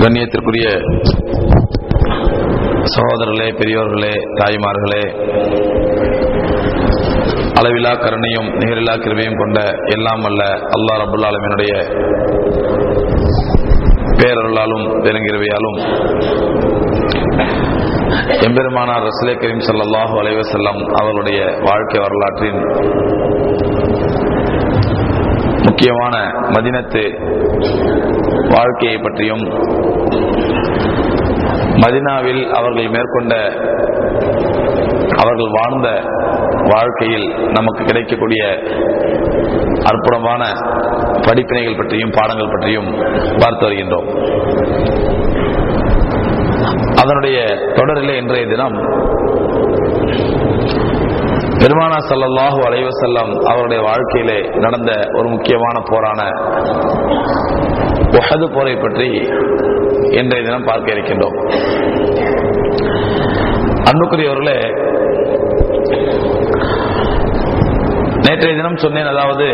கண்ணியத்திற்குரிய சகோதரர்களே பெரியோர்களே தாய்மார்களே அளவிலா கருணையும் நிகரில்லா கிருபையும் கொண்ட எல்லாம் அல்ல அல்லாஹ் ரபுல் ஆலமினுடைய பேரருளாலும் பெருங்கிருவையாலும் எம்பெருமானார் ரசூலே கரீம் ஸல்லல்லாஹு அலைஹி வஸல்லம் அவர்களுடைய வாழ்க்கை வரலாற்றின் முக்கியமான மதினத்து வாழ்க்கையை பற்றியும் மதினாவில் அவர்கள் மேற்கொண்ட அவர்கள் வாழ்ந்த வாழ்க்கையில் நமக்கு கிடைக்கக்கூடிய அற்புதமான படிப்பினைகள் பற்றியும் பாடங்கள் பற்றியும் பார்த்து வருகின்றோம் அதனுடைய தொடரிலே இன்றைய தினம் பெருமானா சல்லல்லாஹு அலைவசல்லம் அவருடைய வாழ்க்கையிலே நடந்த ஒரு முக்கியமான போரான உஹது போரை பற்றி இன்றைய தினம் பார்க்க இருக்கின்றோம் அன்புக்குரியவர்களே நேற்றைய தினம் சொன்னேன் அதாவது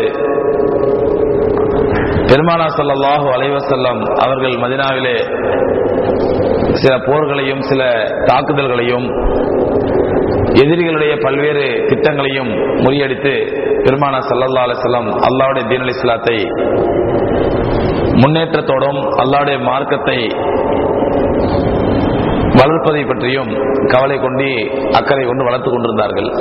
பெருமானா சல்லல்லாஹு அலைவசல்லம் அவர்கள் மதினாவிலே சில போர்களையும் சில தாக்குதல்களையும் எதிரிகளுடைய பல்வேறு திட்டங்களையும் முறியடித்து பெருமானா சல்லல்லா அலிஸ்லாம் அல்லாவுடைய தீன் அலி இஸ்லாத்தை முன்னேற்றத்தோடும் அல்லாவுடைய மார்க்கத்தை வளர்ப்பதை பற்றியும் கவலை கொண்டு அக்கறை கொண்டு வளர்த்துக் கொண்டிருந்தார்கள்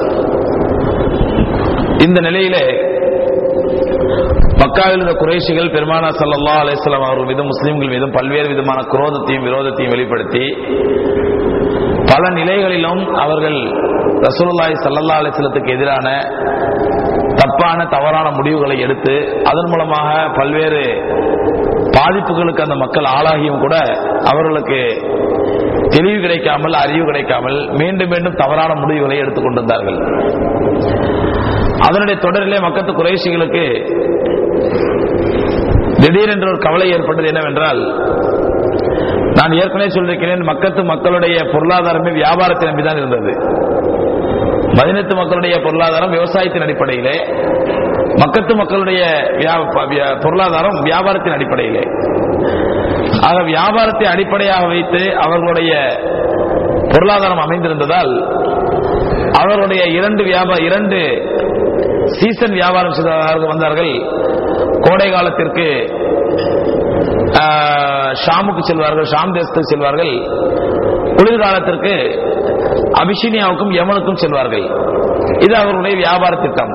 இந்த நிலையிலே மக்காவில் இருந்த குறைஷிகள் பெருமானா சல்லா அலிஸ்லாம் அவர்கள் மீதும் முஸ்லீம்கள் மீதும் பல்வேறு விதமான குரோதத்தையும் விரோதத்தையும் வெளிப்படுத்தி பல நிலைகளிலும் அவர்கள் ரசூலுல்லாய் சல்லல்லா அலிஸ்லத்துக்கு எதிரான தப்பான தவறான முடிவுகளை எடுத்து அதன் மூலமாக பல்வேறு பாதிப்புகளுக்கு அந்த மக்கள் ஆளாகியும் கூட அவர்களுக்கு தெளிவு கிடைக்காமல் அறிவு கிடைக்காமல் மீண்டும் மீண்டும் தவறான முடிவுகளை எடுத்துக் கொண்டிருந்தார்கள் அதனுடைய தொடரிலே மக்கத்து குறைசிகளுக்கு திடீரென்று ஒரு கவலை ஏற்பட்டது என்னவென்றால் நான் ஏற்கனவே சொல்லியிருக்கிறேன் மக்கத்து மக்களுடைய பொருளாதாரமே வியாபாரத்தை நம்பிதான் இருந்தது மதினத்து மக்களுடைய பொருளாதாரம் விவசாயத்தின் அடிப்படையிலே மக்கத்து மக்களுடைய பொருளாதாரம் வியாபாரத்தின் அடிப்படையிலே ஆக வியாபாரத்தை அடிப்படையாக வைத்து அவர்களுடைய பொருளாதாரம் அமைந்திருந்ததால் அவர்களுடைய இரண்டு வியாபார இரண்டு சீசன் வியாபாரம் செய்தவர்கள் வந்தார்கள் கோடை காலத்திற்கு ஷாமுக்கு செல்வார்கள் ஷாம் தேசத்துக்கு செல்வார்கள் குளிர்காலத்திற்கு அபிஷினியாவுக்கும் யமனுக்கும் செல்வார்கள் இது அவர்களுடைய வியாபார திட்டம்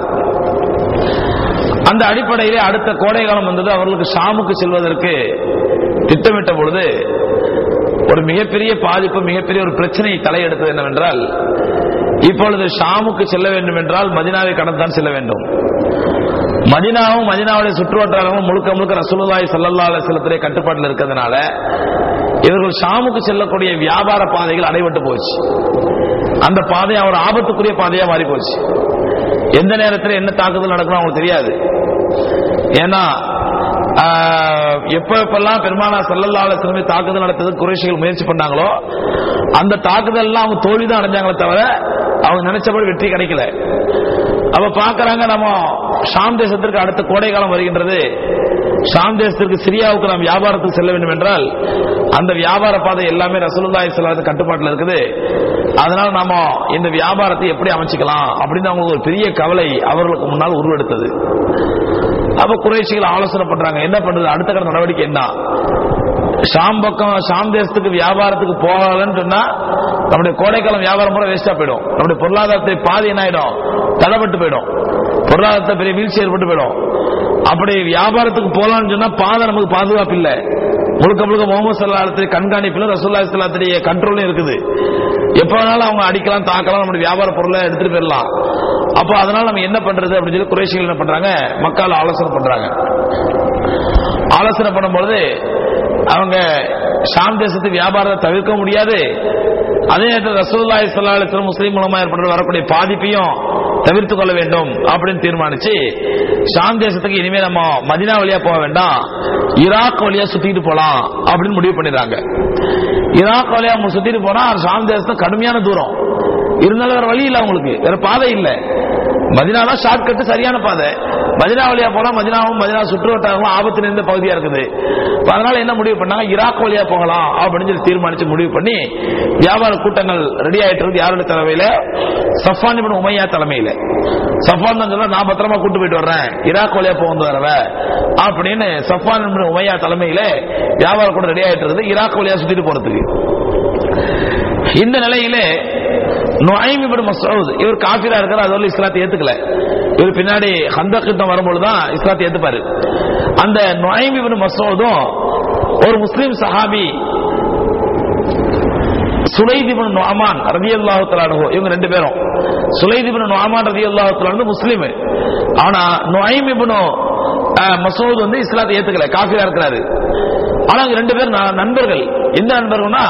அந்த அடிப்படையிலே அடுத்த கோடை காலம் வந்தது அவர்களுக்கு ஷாமுக்கு செல்வதற்கு திட்டமிட்ட பொழுது ஒரு மிகப்பெரிய பாதிப்பு மிகப்பெரிய ஒரு பிரச்சனை தலையெடுத்தது என்னவென்றால் இப்பொழுது ஷாமுக்கு செல்ல வேண்டும் என்றால் மதினாவை கடந்தான் செல்ல வேண்டும் மதினாவும் மதினாவுடைய சுற்றுவட்டாரமும் முழுக்க முழுக்க ரசூலுல்லாய் சல்லல்லா அலிஸ்லத்திலே கட்டுப்பாட்டில் இருக்கிறதுனால இவர்கள் ஷாமுக்கு செல்லக்கூடிய வியாபார பாதைகள் அடைபட்டு போச்சு அந்த பாதை அவர் ஆபத்துக்குரிய பாதையா மாறி போச்சு எந்த நேரத்தில் என்ன தாக்குதல் நடக்கணும் அவங்களுக்கு தெரியாது ஏன்னா எப்ப எப்பெல்லாம் பெருமானா சல்லல்லா அலிஸ்லமே தாக்குதல் நடத்துறதுக்கு குறைஷிகள் முயற்சி பண்ணாங்களோ அந்த தாக்குதல் எல்லாம் அவங்க தோல்விதான் அடைஞ்சாங்களே தவிர அவங்க நினைச்சபடி வெற்றி கிடைக்கல அப்ப பாக்குறாங்க நம்ம ஷாம் தேசத்திற்கு அடுத்த கோடை காலம் வருகின்றது ஷாம் தேசத்திற்கு சிரியாவுக்கு நாம் வியாபாரத்துக்கு செல்ல வேண்டும் என்றால் அந்த வியாபார பாதை எல்லாமே ரசூலுல்லாஹி ஸல்லல்லாஹு கட்டுப்பாட்டில் இருக்குது அதனால நாம இந்த வியாபாரத்தை எப்படி அமைச்சுக்கலாம் அப்படின்னு அவங்களுக்கு ஒரு பெரிய கவலை அவர்களுக்கு முன்னால் உருவெடுத்தது அப்ப குறைச்சிகள் ஆலோசனை பண்றாங்க என்ன பண்றது அடுத்த கட்ட நடவடிக்கை என்ன ஷாம் பக்கம் ஷாம் தேசத்துக்கு வியாபாரத்துக்கு போகலன்னு சொன்னா நம்முடைய கோடைக்காலம் வியாபாரம் பூரா வேஸ்டா போயிடும் நம்முடைய பொருளாதாரத்தை பாதி என்ன ஆயிடும் தடைப்பட்டு போயிடும் பொருளாதாரத்தை பெரிய வீழ்ச்சி ஏற்பட்டு போயிடும் அப்படி வியாபாரத்துக்கு போலாம்னு சொன்னா பாதை நமக்கு பாதுகாப்பு இல்லை முழுக்க முழுக்க முகமது சல்லாத்துடைய கண்காணிப்பிலும் ரசூல்லா சல்லாத்துடைய கண்ட்ரோலும் இருக்குது எப்ப வேணாலும் அவங்க அடிக்கலாம் தாக்கலாம் நம்முடைய வியாபார பொருளை எடுத்துட்டு போயிடலாம் அப்போ அதனால நம்ம என்ன பண்றது அப்படின்னு சொல்லி குறைசிகள் என்ன பண்றாங்க மக்கள் ஆலோசனை பண்றாங்க ஆலோசனை பண்ணும்பொழுது அவங்க ஷாம் தேசத்து வியாபாரத்தை தவிர்க்க முடியாது அதே நேரத்தில் ரசூல்லாய் சல்லாஹ் முஸ்லீம் மூலமா ஏற்பட்ட வரக்கூடிய பாதிப்பையும் தவிர்த்து கொள்ள வேண்டும் அப்படின்னு தீர்மானிச்சு ஷாம் தேசத்துக்கு இனிமே நம்ம மதினா வழியா போக வேண்டாம் ஈராக் வழியா சுத்திட்டு போலாம் அப்படின்னு முடிவு பண்ணிடுறாங்க ஈராக் வழியா சுத்திட்டு போனா ஷாம் தேசத்துக்கு கடுமையான தூரம் இருந்தாலும் வேற வழி இல்லை அவங்களுக்கு வேற பாதை இல்லை மதினா தான் ஷார்ட் கட்டு சரியான பாதை மதினா வழியா போனா மதினாவும் மதினா சுற்றுவட்டாரங்களும் ஆபத்து நிறைந்த பகுதியா இருக்குது அப்ப அதனால என்ன முடிவு பண்ணாங்க ஈராக் வழியா போகலாம் அப்படின்னு சொல்லி தீர்மானிச்சு முடிவு பண்ணி வியாபார கூட்டங்கள் ரெடி ஆயிட்டு இருக்கு யாருடைய தலைமையில சஃபான் இப்னு உமையா தலைமையில சஃபான் தான் சொல்ல நான் பத்திரமா கூட்டு போயிட்டு வர்றேன் ஈராக் வழியா போக வரவ அப்படின்னு சஃபான் இப்னு உமையா தலைமையில வியாபார கூட்டம் ரெடி ஆயிட்டு இருக்குது ஈராக் வழியா சுத்திட்டு போறதுக்கு இந்த நிலையிலே நுழைம் இப்னு மஸ்ஊத் இவர் காஃபிரா இருக்கிற அதோட இஸ்லாத்தை ஏத்துக்கல இவர் பின்னாடி ஹந்தக் யுத்தம் வரும்பொழுது தான் இஸ்லாத்தை ஏத்துப்பாரு அந்த நுழைம் இப்னு மஸ்ஊதும் ஒரு முஸ்லிம் சஹாபி சுலைத் இப்னு நுஅமான் ரலியல்லாஹு தஆலா அன்ஹு இவங்க ரெண்டு பேரும் சுலைத் இப்னு நுஅமான் ரலியல்லாஹு தஆலா அன்ஹு முஸ்லிம் ஆனா நுழைம் இப்னு அஹ், மஸ்ஊத் வந்து இஸ்லாத்தை ஏத்துக்கல காஃபிரா இருக்கிறாரு ஆனா இவங்க ரெண்டு பேரும் ந- நண்பர்கள் எந்த நண்பர்கள்னா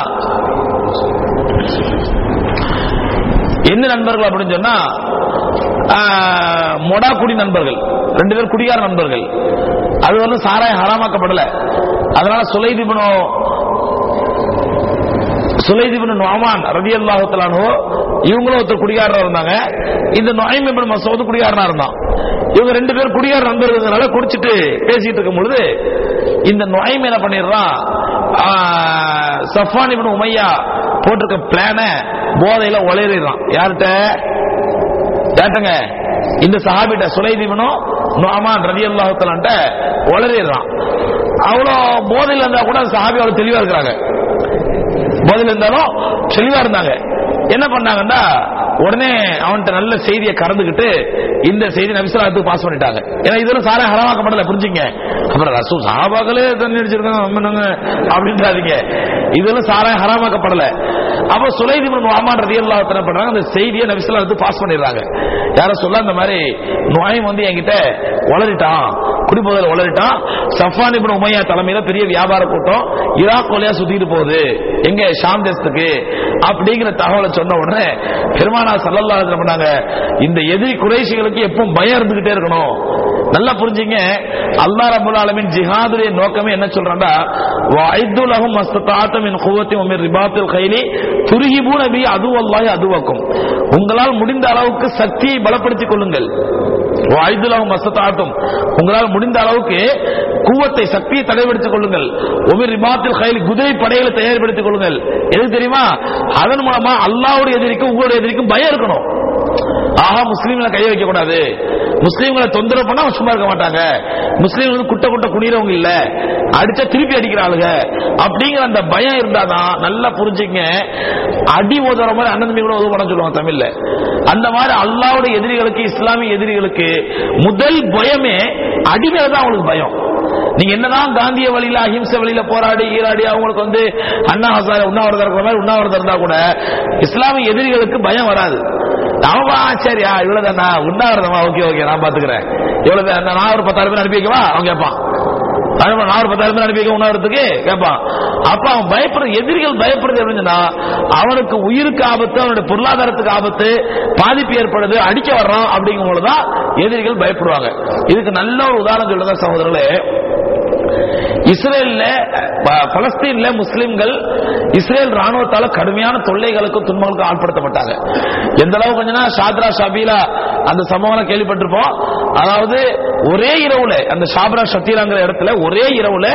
என்ன நண்பர்கள் அப்படின்னு சொன்னா ஆஹ், மொடாக்குடி நண்பர்கள் ரெண்டு பேர் குடிகார நண்பர்கள் அது வந்து சாராயம் ஹராமாக்கப்படல அதனால சுலைதிபனோ சுலைதிபன் நோமான் ரவி அல்லாஹுத்தலானோ இவங்களும் ஒருத்தர் குடிகாரரா இருந்தாங்க இந்த நொயம் இப்னு மசூத் குடிகாரனா இருந்தான் இவங்க ரெண்டு பேரும் குடிகார நண்பர்களால குடிச்சிட்டு பேசிட்டு இருக்கும் பொழுது இந்த நொயம் என்ன பண்ணிடுறான் ஆஹ், சஃபான் இப்னு உமையா போட்டிருக்க பிளான போதையில உளறிடுறான் யார்கிட்ட கேட்டுங்க இந்த சஹாபிட்ட சுலைதீபனும் நோமான் ரவி அல்லாஹுத்தலான்ட்ட உளறிடுறான் அவ்வளோ போதையில் இருந்தா கூட அந்த சஹாபி அவ்வளவு தெளிவா இருக்கிறாங்க போதையில் இருந்தாலும் தெளிவா இருந்தாங்க என்ன பண்ணாங்கன்னா உடனே அவன்கிட்ட நல்ல செய்தியை கறந்துக்கிட்டு இந்த செய்தி நபிசுலாத்துக்கு பாஸ் பண்ணிட்டாங்க ஏன்னா இதெல்லாம் சாரா ஹரமாக்கப்படல புரிஞ்சுங்க அப்புறம் ரசூ சாபாக்களே தண்ணி அடிச்சிருக்காங்க நம்ம என்னங்க அப்படின்றாதீங்க இதெல்லாம் சாரா ஹராமாக்கப்படல அப்ப சுலைதிபன் நுவாமான் ரதி அல்லா என்ன பண்றாங்க அந்த செய்தியை நபிசுலாத்துக்கு பாஸ் பண்ணிடுறாங்க யார சொல்ல அந்த மாதிரி நுவாயும் வந்து என்கிட்ட வளரிட்டான் குடிபோதையில் வளரிட்டான் சஃபான் இப்னு உமையா தலைமையில பெரிய வியாபார கூட்டம் ஈராக் வழியா சுத்திட்டு போகுது எங்க ஷாம் தேசத்துக்கு அப்படிங்கிற தகவலை சொன்ன உடனே பெருமானா சல்லல்லா என்ன பண்ணாங்க இந்த எதிரி குறைசிகளுக்கு எப்பவும் பயம் இருந்துகிட்டே இருக்கணும் நல்லா புரிஞ்சுங்க அல்லா ரபுல் ஆலமின் ஜிஹாதுடைய நோக்கமே என்ன சொல்றாண்டா வைத்து லஹும் மஸ்ததாத்தம் மின் குவத்தி உமிர் ரிபாத்தில் கைலி துருகிபூ நபி அதுவல்லாஹி அதுவக்கும் உங்களால் முடிந்த அளவுக்கு சக்தியை பலப்படுத்திக் கொள்ளுங்கள் வாய்துலகம் மசத்தாட்டும் உங்களால் முடிந்த அளவுக்கு கூவத்தை சக்தியை தடைபடுத்திக் கொள்ளுங்கள் ஒவ்வொரு ரிமாத்தில் கையில் குதிரை படைகளை தயார்படுத்திக் கொள்ளுங்கள் எது தெரியுமா அதன் மூலமா அல்லாவுடைய எதிரிக்கும் உங்களுடைய எதிரிக்கும் பயம் இருக்கணும் ஆஹா முஸ்லீம்களை கைய வைக்க கூடாது முஸ்லீம்களை தொந்தரவு பண்ணா அவங்க சும்மா இருக்க மாட்டாங்க முஸ்லீம்கள் வந்து குட்ட குட்ட குனிறவங்க இல்ல அடிச்சா திருப்பி அடிக்கிற ஆளுங்க அப்படிங்கிற அந்த பயம் இருந்தாதான் நல்லா புரிஞ்சுங்க அடி ஓதுற மாதிரி அண்ணன் தம்பி கூட உதவ சொல்லுவாங்க தமிழ்ல அந்த மாதிரி அல்லாவுடைய எதிரிகளுக்கு இஸ்லாமிய எதிரிகளுக்கு முதல் பயமே அடி மேல தான் அவங்களுக்கு பயம் நீங்க என்னதான் காந்திய வழியில அஹிம்சை வழியில போராடி ஈராடி அவங்களுக்கு வந்து அண்ணா ஹசார உண்ணாவிரதம் இருக்கிற மாதிரி உண்ணாவிரதம் இருந்தா கூட இஸ்லாமிய எதிரிகளுக்கு பயம் வராது அவன் சரியா இவ்வளவுதானா உண்ணாவிரதமா ஓகே ஓகே நான் பாத்துக்கிறேன் இவ்வளவு நான் ஒரு பத்தாயிரம் பேர் அனுப்பி வைக்கவா அவன் கேட்பான் அதனால நான் ஒரு பத்தாயிரம் பேர் அனுப்பி வைக்க உண்ணாவிரத்துக்கு கேட்பான் அப்ப அவன் பயப்படுறது எதிரிகள் பயப்படுறது எப்படின்னு சொன்னா அவனுக்கு உயிருக்கு ஆபத்து அவனுடைய பொருளாதாரத்துக்கு ஆபத்து பாதிப்பு ஏற்படுது அடிக்க வர்றான் அப்படிங்கும் பொழுதுதான் எதிரிகள் பயப்படுவாங்க இதுக்கு நல்ல ஒரு உதாரணம் சொல்லுங்க சகோதரர்களே இஸ்ரேல்ல ப- பலஸ்தீன்ல முஸ்லிம்கள் இஸ்ரேல் ராணுவத்தால கடுமையான தொல்லைகளுக்கும் துன்பங்களுக்கும் ஆட்படுத்தப்பட்டாங்க எந்த அளவு கொஞ்சம் ஷாத்ரா ஷபீலா அந்த சம்பவம் கேள்விப்பட்டிருப்போம் அதாவது ஒரே இரவுல அந்த ஷாப்ரா ஷத்தீராங்கிற இடத்துல ஒரே இரவுல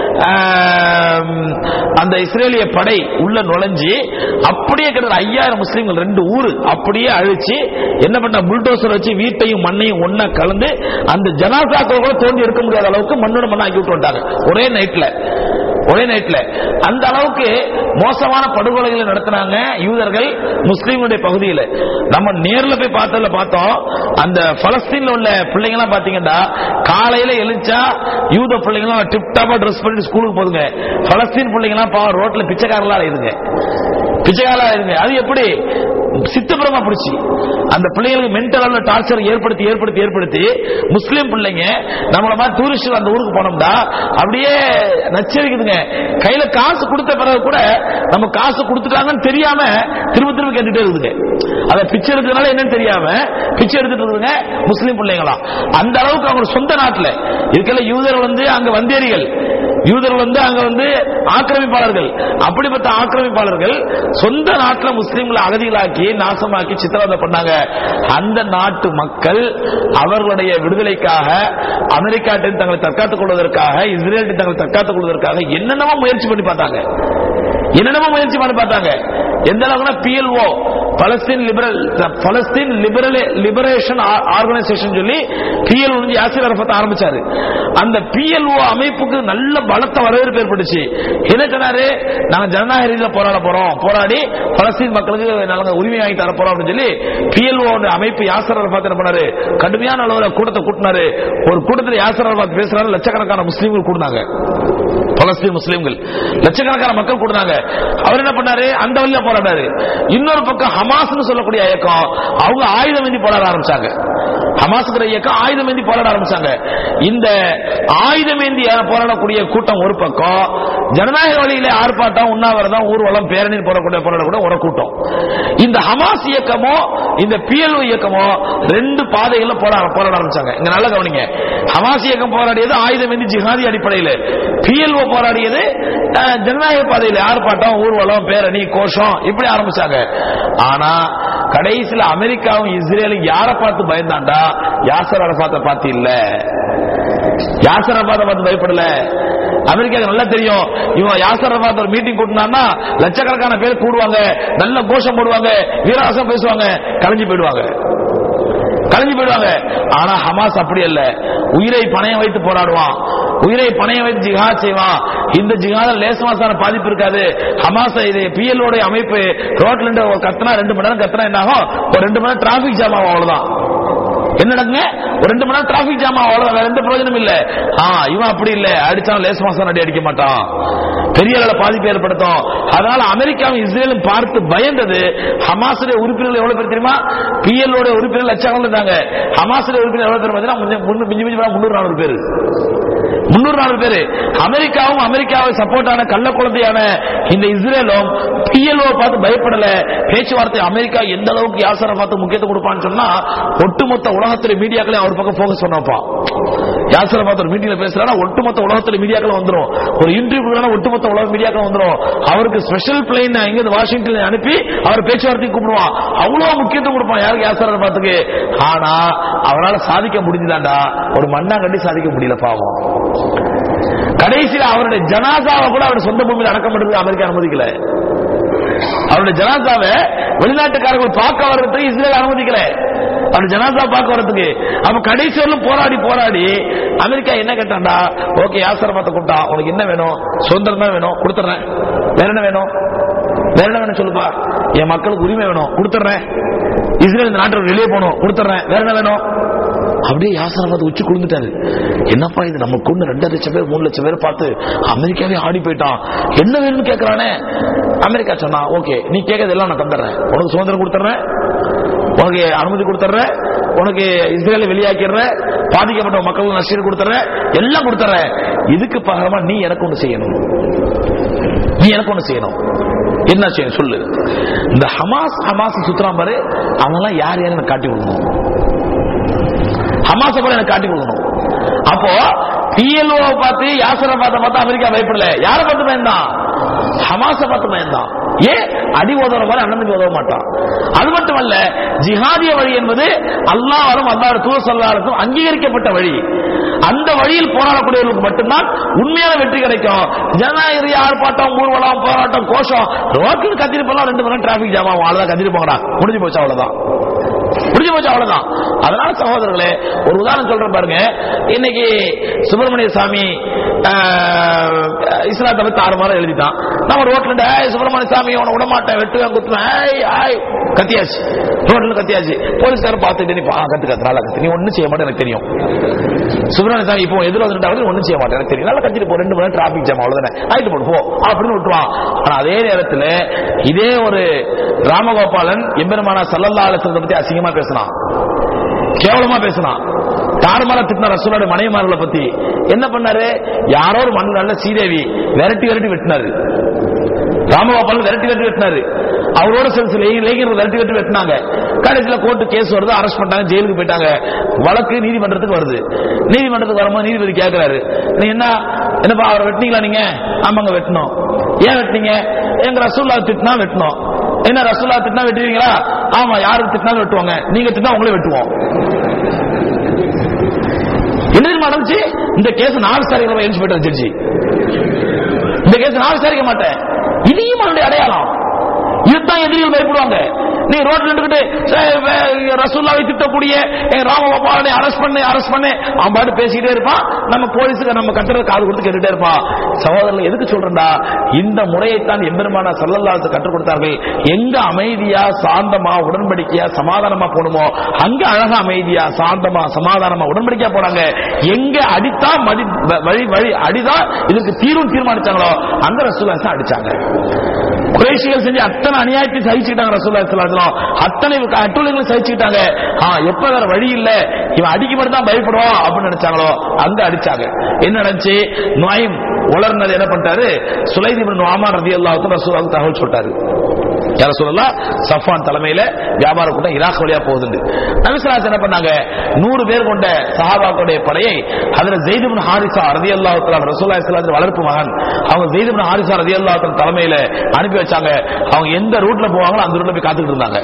ஆம், அந்த இஸ்ரேலிய படை உள்ள நுழைஞ்சு அப்படியே கிட்ட ஐயாயிரம் முஸ்லிம்கள் ரெண்டு ஊரு அப்படியே அழிச்சு என்ன பண்ண புல்டோசர் வச்சு வீட்டையும் மண்ணையும் ஒண்ணா கலந்து அந்த ஜனாசாக்கள் கூட தோண்டி எடுக்க முடியாத அளவுக்கு மண்ணோட மண்ணா ஆக்கி விட்டு வந்துட்டாங்க ஒரே நைட்ல ஒரே நைட்ல அந்த அளவுக்கு மோசமான படுகொலைகளை நடத்தினாங்க யூதர்கள் முஸ்லீம்களுடைய பகுதியில் நம்ம நேர்ல போய் பார்த்ததுல பார்த்தோம் அந்த பலஸ்தீன்ல உள்ள பிள்ளைங்க எல்லாம் பாத்தீங்கன்னா காலையில எழுச்சா யூத பிள்ளைங்க எல்லாம் டிப் டாப்பா ட்ரெஸ் பண்ணிட்டு ஸ்கூலுக்கு போதுங்க பலஸ்தீன் பிள்ளைங்க எல்லாம் பாவம் ரோட்ல பிச்சைக்காரங்களா இருங்க பிச்சைக்காரா இருங்க அது எப்படி சித்தப்புறமா பிடிச்சி அந்த பிள்ளைங்களுக்கு மென்டல் டார்ச்சர் ஏற்படுத்தி ஏற்படுத்தி ஏற்படுத்தி முஸ்லீம் பிள்ளைங்க நம்மள மாதிரி டூரிஸ்ட் அந்த ஊருக்கு போனோம்னா அப்படியே நச்சரிக்குதுங்க கையில காசு கொடுத்த பிறகு கூட நம்ம காசு கொடுத்துட்டாங்கன்னு தெரியாம திரும்ப திரும்ப கேட்டுட்டே இருக்குதுங்க அத பிச்சை எடுக்கிறதுனால என்னன்னு தெரியாம பிச்சை எடுத்துட்டு இருக்குதுங்க முஸ்லீம் பிள்ளைங்களா அந்த அளவுக்கு அவங்க சொந்த நாட்டுல இருக்கல யூதர் வந்து அங்க வந்தேரிகள் யூதர்கள் வந்து அங்க வந்து ஆக்கிரமிப்பாளர்கள் அப்படிப்பட்ட ஆக்கிரமிப்பாளர்கள் சொந்த நாட்டுல முஸ்லீம்களை அகதிகளாக்கி நாசமாக்கி சித்திரவதை பண்ணாங்க அந்த நாட்டு மக்கள் அவர்களுடைய விடுதலைக்காக அமெரிக்காட்டின் தங்களை தற்காத்துக் கொள்வதற்காக இஸ்ரேலின் தங்களை தற்காத்துக் கொள்வதற்காக என்னென்னமோ முயற்சி பண்ணி பார்த்தாங்க என்னென்னமோ முயற்சி பண்ணி பார்த்தாங்க எந்த அளவுக்குனா PLO Palestine liberal Palestine liberal liberation organisation சொல்லி பிஎல்ஓ யாசிர் அரஃபத் ஆரம்பிச்சாரு அந்த பிஎல்ஓ அமைப்புக்கு நல்ல பலத்த வரவேற்பு ஏற்பட்டுச்சு என்ன சொன்னாரு நாங்க ஜனநாயக ரீதியில போராட போறோம் போராடி பலஸ்தீன் மக்களுக்கு நாங்க உரிமை வாங்கி தர போறோம் அப்படின்னு சொல்லி பிஎல்ஓ அமைப்பு யாசர் அரஃபத் என்ன பண்ணாரு கடுமையான அளவுல கூட்டத்தை கூட்டினாரு ஒரு கூட்டத்தில் யாசர் அரஃபத் பேசுறாரு லட்சக்கணக்கான முஸ்லீம்கள் கூட்டினாங்க பலஸ்தீன் முஸ்லீம்கள் லட்சக்கணக்கான மக்கள் கூட்டினாங்க அவர் என்ன பண்ணாரு அந்த வழியில போராடாரு இன்னொரு பக்கம் ஹமாஸ்னு சொல்லக்கூடிய இயக்கம் அவங்க ஆயுதம் ஏந்தி போராட ஆரம்பிச்சாங்க ஹமாஸ்ங்கிற இயக்கம் ஆயுதம் ஏந்தி போராட ஆரம்பிச்சாங்க இந்த ஆயுதம் ஏந்தி போராடக்கூடிய கூட்டம் ஒரு பக்கம் ஜனநாயக வழியில ஆர்ப்பாட்டம் உண்ணாவிரதம் ஊர்வலம் பேரணி போடக்கூடிய போராடக்கூடிய ஒரு கூட்டம் இந்த ஹமாஸ் இயக்கமோ இந்த பிஎல்ஓ இயக்கமோ ரெண்டு பாதைகள்ல போராட போராட ஆரம்பிச்சாங்க இங்க நல்லா கவனிங்க ஹமாஸ் இயக்கம் போராடியது ஆயுதம் ஏந்தி ஜிஹாதி அடிப்படையில் பிஎல்ஓ போராடியது அஹ், ஜனநாயக பாதையில் ஆர்ப்பாட்டம் ஊர்வலம் பேரணி கோஷம் இப்படி ஆரம்பிச்சாங்க ஆனா கடைசியில அமெரிக்காவும் இஸ்ரேலும் யாரை பார்த்து பயந்தாண்டா யாசர் அரபாத்தை பார்த்து இல்ல யாசர் அரபாத்தை பார்த்து பயப்படல அமெரிக்காவுக்கு நல்லா தெரியும் இவன் யாசர் அரபாத் ஒரு மீட்டிங் கூட்டினான்னா லட்சக்கணக்கான பேர் கூடுவாங்க நல்ல கோஷம் போடுவாங்க வீரவாசம் பேசுவாங்க கலைஞ்சு போயிடுவாங்க கலைஞ்சு போயிடுவாங்க ஆனா ஹமாஸ் அப்படி அல்ல உயிரை பணையம் வைத்து போராடுவான் உயிரை பணையம் வைத்து ஜிஹாத் செய்வான் இந்த ஜிஹாத லேசமாசான பாதிப்பு இருக்காது ஹமாஸ் இது பிஎல்ஓட அமைப்பு ரோட்ல இருந்து ஒரு கத்துனா ரெண்டு மணி நேரம் கத்துனா என்ன ஆகும் ஒரு ரெண்டு மணி நேரம் டிராபிக் ஜாம் ஆகும் அவ்வளவுதான் என்ன நடக்குங்க ஒரு ரெண்டு மணி நேரம் டிராபிக் ஜாம் ஆகும் அவ்வளவுதான் வேற எந்த பிரயோஜனம் இல்ல ஆ இவன் அப்படி இல்ல அடிச்சான் லேஸ் மாசம் அடி அடிக்க மாட்டான் பெரிய அளவுல பாதிப்பு ஏற்படுத்தும் அதனால அமெரிக்காவும் இஸ்ரேலும் பார்த்து பயந்தது ஹமாஸுடைய உறுப்பினர்கள் எவ்வளவு பேர் தெரியுமா பிஎல்ஓட உறுப்பினர் லட்சங்கள் இருந்தாங்க ஹமாஸுடைய உறுப்பினர் எவ்வளவு பேர் பார்த்தீங்கன்னா முன்ன- முன்ன- மிஞ்சி மிஞ்சி போனா முன்னூறு நானூறு பேர் முன்னூறு நாலு பேரு அமெரிக்காவும் அமெரிக்காவை சப்போர்ட் ஆன கள்ள குழந்தையான இந்த இஸ்ரேலும் பிஎல்ஓ பார்த்து பயப்படல பேச்சுவார்த்தை அமெரிக்கா எந்த அளவுக்கு யாசரை பார்த்து முக்கியத்துவம் கொடுப்பான்னு சொன்னா ஒட்டுமொத்த உலகத்துல மீடியாக்களே அவர் பக்கம் போக்கஸ் பண்ணப்பா யாசரை பார்த்து ஒரு மீட்டிங்ல பேசுறாரு ஒட்டுமொத்த உலகத்துல மீடியாக்கள் வந்துரும் ஒரு இன்டர்வியூ ஒட்டுமொத்த உலக மீடியாக்கள் வந்துரும் அவருக்கு ஸ்பெஷல் பிளைன் இங்க வாஷிங்டன் அனுப்பி அவர் பேச்சுவார்த்தைக்கு கூப்பிடுவான் அவ்வளவு முக்கியத்துவம் கொடுப்பான் யாருக்கு யாசரை பார்த்துக்கு ஆனா அவரால சாதிக்க முடிஞ்சுதாண்டா ஒரு மண்ணாங்கட்டி சாதிக்க முடியல பாவம் கடைசியில அவருடைய ஜனாசாவை கூட அவர் சொந்த பூமியில் அடக்கம் பண்றதுக்கு அமெரிக்கா அனுமதிக்கல அவருடைய ஜனாசாவை வெளிநாட்டுக்காரர்கள் பார்க்க வர்றதுக்கு இஸ்ரேல் அனுமதிக்கல அவர் ஜனாசா பார்க்க வர்றதுக்கு அப்ப கடைசி வரலும் போராடி போராடி அமெரிக்கா என்ன கேட்டாண்டா ஓகே யாசரமத்தை கூப்பிட்டா உனக்கு என்ன வேணும் சுதந்திரம் தான் வேணும் கொடுத்துறேன் வேற என்ன வேணும் வேற என்ன வேணும் சொல்லுப்பா என் மக்களுக்கு உரிமை வேணும் கொடுத்துறேன் இஸ்ரேல் இந்த நாட்டை விட்டு வெளியே போகணும் கொடுத்துறேன் வேற என்ன வேணும் அப்படியே யாசனை பார்த்து உச்சி குளிந்துட்டாரு என்னப்பா இது நம்ம கொண்டு ரெண்டு லட்சம் பேர் மூணு லட்சம் பேர் பார்த்து அமெரிக்காவே ஆடி போயிட்டான் என்ன வேணும்னு கேட்கறானே அமெரிக்கா சொன்னா ஓகே நீ கேட்கறது எல்லாம் நான் தந்துடுறேன் உனக்கு சுதந்திரம் கொடுத்துறேன் உனக்கு அனுமதி கொடுத்துறேன் உனக்கு இஸ்ரேலை வெளியாக்கிடுறேன் பாதிக்கப்பட்ட மக்களுக்கு நஷ்டம் கொடுத்துறேன் எல்லாம் கொடுத்துறேன் இதுக்கு பகரமா நீ எனக்கு ஒண்ணு செய்யணும் நீ எனக்கு ஒண்ணு செய்யணும் என்ன செய்யணும் சொல்லு இந்த ஹமாஸ் ஹமாஸ் சுத்துறான் பாரு அவங்கெல்லாம் யார் யார் எனக்கு காட்டி கொடுக்கணும் ஹமாஸ கூட எனக்கு காட்டி கொடுக்கணும் அப்போ பிஎல்ஓ பார்த்து யாசரை பார்த்து பார்த்தா அமெரிக்கா பயப்படல யாரை பார்த்து பயந்தான் ஹமாஸ பார்த்து பயந்தான் ஏன் அடி உதவுற மாதிரி அண்ணன் உதவ மாட்டான் அது மட்டுமல்ல ஜிஹாதிய வழி என்பது அல்லாஹ்வாலும் அல்லாஹ் தூர் சல்லாருக்கும் அங்கீகரிக்கப்பட்ட வழி அந்த வழியில் போராடக்கூடியவர்களுக்கு மட்டும்தான் உண்மையான வெற்றி கிடைக்கும் ஜனநாயக ஆர்ப்பாட்டம் ஊர்வலம் போராட்டம் கோஷம் ரோட்டில் கத்திட்டு போலாம் ரெண்டு மணி டிராபிக் ஜாம் ஆகும் அவ்வளவுதான் கத்திட்டு போங்கடா முடிஞ்சு போச்சு அவ்வளவுதான் முடிஞ்சு போச்சு அவ்வளவுதான் அதனால சகோதரர்களே ஒரு உதாரணம் சொல்றேன் பாருங்க இன்னைக்கு சுப்பிரமணிய சாமி ஆஹ், இஸ்லாத்தை பத்தி ஆறு மாதம் எழுதிட்டான் நம்ம ரோட்ல இருந்து, "ஏய், சுப்பிரமணிய சாமி உன விட மாட்டேன் வெட்டுவேன் குத்துவேன் ஏய், ஏய்," கத்தியாச்சு ரோட்ல கத்தியாச்சு போலீஸ்காரன் பார்த்துட்டு நீ பா, கத்து கத்து நல்லா கத்து நீ ஒண்ணும் செய்ய மாட்டேன் எனக்கு தெரியும் சுப்பிரமணிய சாமி இப்போ எதிர வந்துட்டாவது ஒண்ணும் செய்ய மாட்டேன் எனக்கு தெரியும் நல்லா கத்திட்டு போ ரெண்டு மணி நேரம் டிராபிக் ஜாம் அவ்வளவுதானே ஆயிட்டு போடு போ அப்படின்னு விட்டுருவான் ஆனா அதே நேரத்துல இதே ஒரு ராமகோபாலன் எம்பெருமானா சல்லல்லா அலிஸ்லத்தை பத்தி அசிங்கமா பேசினான் கேவலமா பேசினான் தாறுமாறா திட்டின ரசூலோட மனைவிமார்களை பத்தி என்ன பண்ணாரு யாரோ ஒரு மண் நல்ல சீதேவி விரட்டி விரட்டி வெட்டினாரு ராமகோபால் விரட்டி விரட்டி வெட்டினாரு அவரோட சில சில இளைஞர்கள் விரட்டி விரட்டி வெட்டினாங்க கடைசியில் கோர்ட்டு கேஸ் வருது அரெஸ்ட் பண்ணிட்டாங்க ஜெயிலுக்கு போயிட்டாங்க வழக்கு நீதிமன்றத்துக்கு வருது நீதிமன்றத்துக்கு வரும்போது நீதிபதி கேட்கிறாரு நீ என்ன என்னப்பா அவரை வெட்டினீங்களா நீங்க ஆமாங்க வெட்டணும் ஏன் வெட்டினீங்க எங்க ரசூல்லா திட்டினா வெட்டணும் என்ன ரசூல்லா திட்டினா வெட்டுவீங்களா ஆமா யாருக்கு திட்டினாலும் வெட்டுவாங்க நீங்க திட்டினா உங்களே வெட்டுவோம் என்ன தெரியுமா நடந்துச்சு இந்த கேஸ் நாலு சாரிகளை எழுந்து போயிட்டு ஜட்ஜி இந்த கேஸ் நான் விசாரிக்க மாட்டேன் இதையும் அவனுடைய அடையாளம் இதுதான் எதிரிகள் பயப்படுவாங்க நீ ரோட்ல நின்றுகிட்டு "சே- வே- ரசூல்லாவை திட்டக்கூடிய என் ராமகோபாலனை அரெஸ்ட் பண்ணு அரெஸ்ட் பண்ணு அவன் பாட்டு பேசிக்கிட்டே இருப்பான் நம்ம போலீஸுக்கு நம்ம கட்டுற காது கொடுத்து கேட்டுட்டே இருப்பான் சகோதரர்கள் எதுக்கு சொல்றேன்டா இந்த முறையைத்தான் எம்பெருமானா சல்லல்லாஹு கற்றுக் கொடுத்தார்கள் எங்க அமைதியா சாந்தமா உடன்படிக்கையா சமாதானமா போடுமோ அங்க அழகா அமைதியா சாந்தமா சமாதானமா உடன்படிக்கையா போனாங்க எங்க அடித்தா மதி வ- வழி வழி அடிதான் இதுக்கு தீர்வு தீர்மானிச்சாங்களோ அந்த ரசூல்லா தான் அடிச்சாங்க குறைஷிகள் செஞ்சு அத்தனை அநியாயத்தை சகிச்சுக்கிட்டாங்க ரசூல்லா ஸல்லல்லாஹு அத்தனை அட்டுழியங்களும் சகிச்சுக்கிட்டாங்க ஆ, எப்ப வேற வழி இல்ல இவன் அடிக்க மட்டும் தான் பயப்படுவான் அப்படின்னு நினைச்சாங்களோ அங்க அடிச்சாங்க என்ன நடந்துச்சு நோயும் உலர்னது என்ன பண்ணிட்டாரு சுலைதிபன் நுவாமான் ரதி அல்லாஹுக்கும் ரசூலாவுக்கு தகவல் சொல்லிட்டாரு யார சொல்லலாம் சஃபான் தலைமையில வியாபார கூட்டம் ஈராக் வழியா போகுது நபிசலாஸ் என்ன பண்ணாங்க நூறு பேர் கொண்ட சஹாபாக்களுடைய படையை அதுல ஜெய்துபின் ஹாரிசா ரதி அல்லாஹ் ரசூல்லா இஸ்லாத்தின் வளர்ப்பு மகன் அவங்க ஜெய்துபின் ஹாரிசா ரதி அல்லாஹ் தலைமையில அனுப்பி வச்சாங்க அவங்க எந்த ரூட்ல போவாங்களோ அந்த ரூட்ல போய் காத்துக்கிட்டு இருந்தாங்க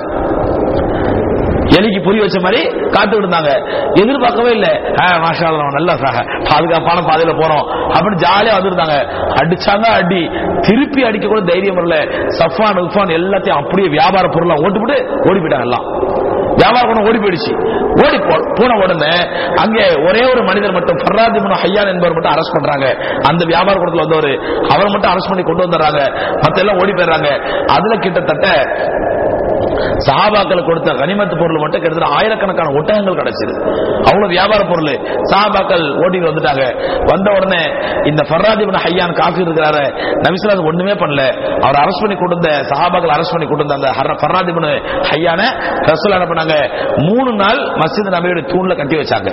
எலிக்கு புரி வச்ச மாதிரி காத்துக்கிட்டு இருந்தாங்க எதிர்பார்க்கவே இல்ல ஆ, மாஷா அல்லாஹ், நம்ம நல்ல சக- பாதுகாப்பான பாதையில போறோம் அப்படின்னு ஜாலியா வந்திருந்தாங்க அடிச்சாங்க அடி திருப்பி அடிக்க கூட தைரியம் வரல சஃபான் உஃபான் எல்லாத்தையும் அப்படியே வியாபார பொருளா ஓட்டுவிட்டு ஓடி போயிட்டாங்க எல்லாம் வியாபார குணம் ஓடி போயிடுச்சு ஓடி போ- போன உடனே அங்கே ஒரே ஒரு மனிதர் மட்டும் ஃபர்ராதி முன் ஹையான் என்பவர் மட்டும் அரெஸ்ட் பண்றாங்க அந்த வியாபார கூடத்துல வந்தவர் அவர் மட்டும் அரெஸ்ட் பண்ணி கொண்டு வந்துடுறாங்க மத்த எல்லாம் ஓடி போயிடுறாங்க அதுல கிட்டத்தட்ட சஹாபாக்களுக்கு கொடுத்த கனிமத்து பொருள் மட்டும் கிட்டத்தட்ட ஆயிரக்கணக்கான ஒட்டகங்கள் கிடைச்சது அவ்வளவு வியாபார பொருள் சஹாபாக்கள் ஓட்டிட்டு வந்துட்டாங்க வந்த உடனே இந்த ஃபர்ராதிபின் ஹையான் காஃபி இருக்கிறாரு நபிசுலாஸ் ஒண்ணுமே பண்ணல அவர் அரெஸ்ட் பண்ணி கொண்டு வந்த சஹாபாக்கள் அரெஸ்ட் பண்ணி கொண்டு வந்த அந்த ஹர்ர- ஃபர்ராதிபின் ஹையான ரசூல் என்ன பண்ணாங்க மூணு நாள் மஸ்ஜித் நபியோட தூண்ல கட்டி வச்சாங்க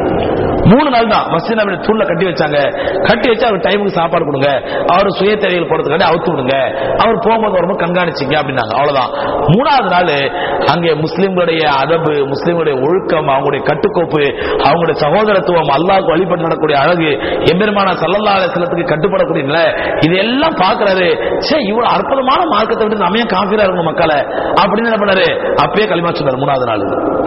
மூணு நாள் தான் மஸ்ஜித் நபியோட தூண்ல கட்டி வச்சாங்க கட்டி வச்சு அவர் டைமுக்கு சாப்பாடு கொடுங்க அவர் சுய தேவைகள் போறதுக்காண்டி அவுத்து விடுங்க அவர் போகும்போது வரும்போது கண்காணிச்சிங்க அப்படின்னாங்க அவ்வளவுதான் மூணாவது நாள் அங்கே முஸ்லிம்களுடைய அதபு முஸ்லிம்களுடைய ஒழுக்கம் அவங்களுடைய கட்டுக்கோப்பு அவங்களுடைய சகோதரத்துவம் அல்லாஹ்வுக்கு வழிபட்டு நடக்கூடிய அழகு எம்பெருமான சல்லல்லா அலிஸ்லத்துக்கு கட்டுப்படக்கூடிய நிலை இதெல்லாம் பாக்குறாரு சே இவ்வளவு அற்புதமான மார்க்கத்தை விட்டு நம்ம ஏன் காஃபிரா இருக்கும் மக்களை அப்படின்னு என்ன பண்ணாரு அப்பயே களிமா சொன்னார் மூணாவது நாள்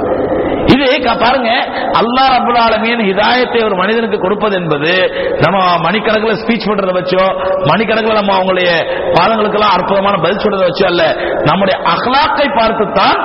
இது க- பாருங்க அல்லாஹ் ரபுல் ஆலமீன் ஹிதாயத்தை ஒரு மனிதனுக்கு கொடுப்பது என்பது நம்ம மணிக்கணக்கில் ஸ்பீச் பண்றதை வச்சோ மணிக்கணக்கில் நம்ம அவங்களுடைய பாதங்களுக்கெல்லாம் அற்புதமான பதில் சொல்றதை வச்சோ அல்ல நம்முடைய அஹ்லாக்கை பார்த்துத்தான்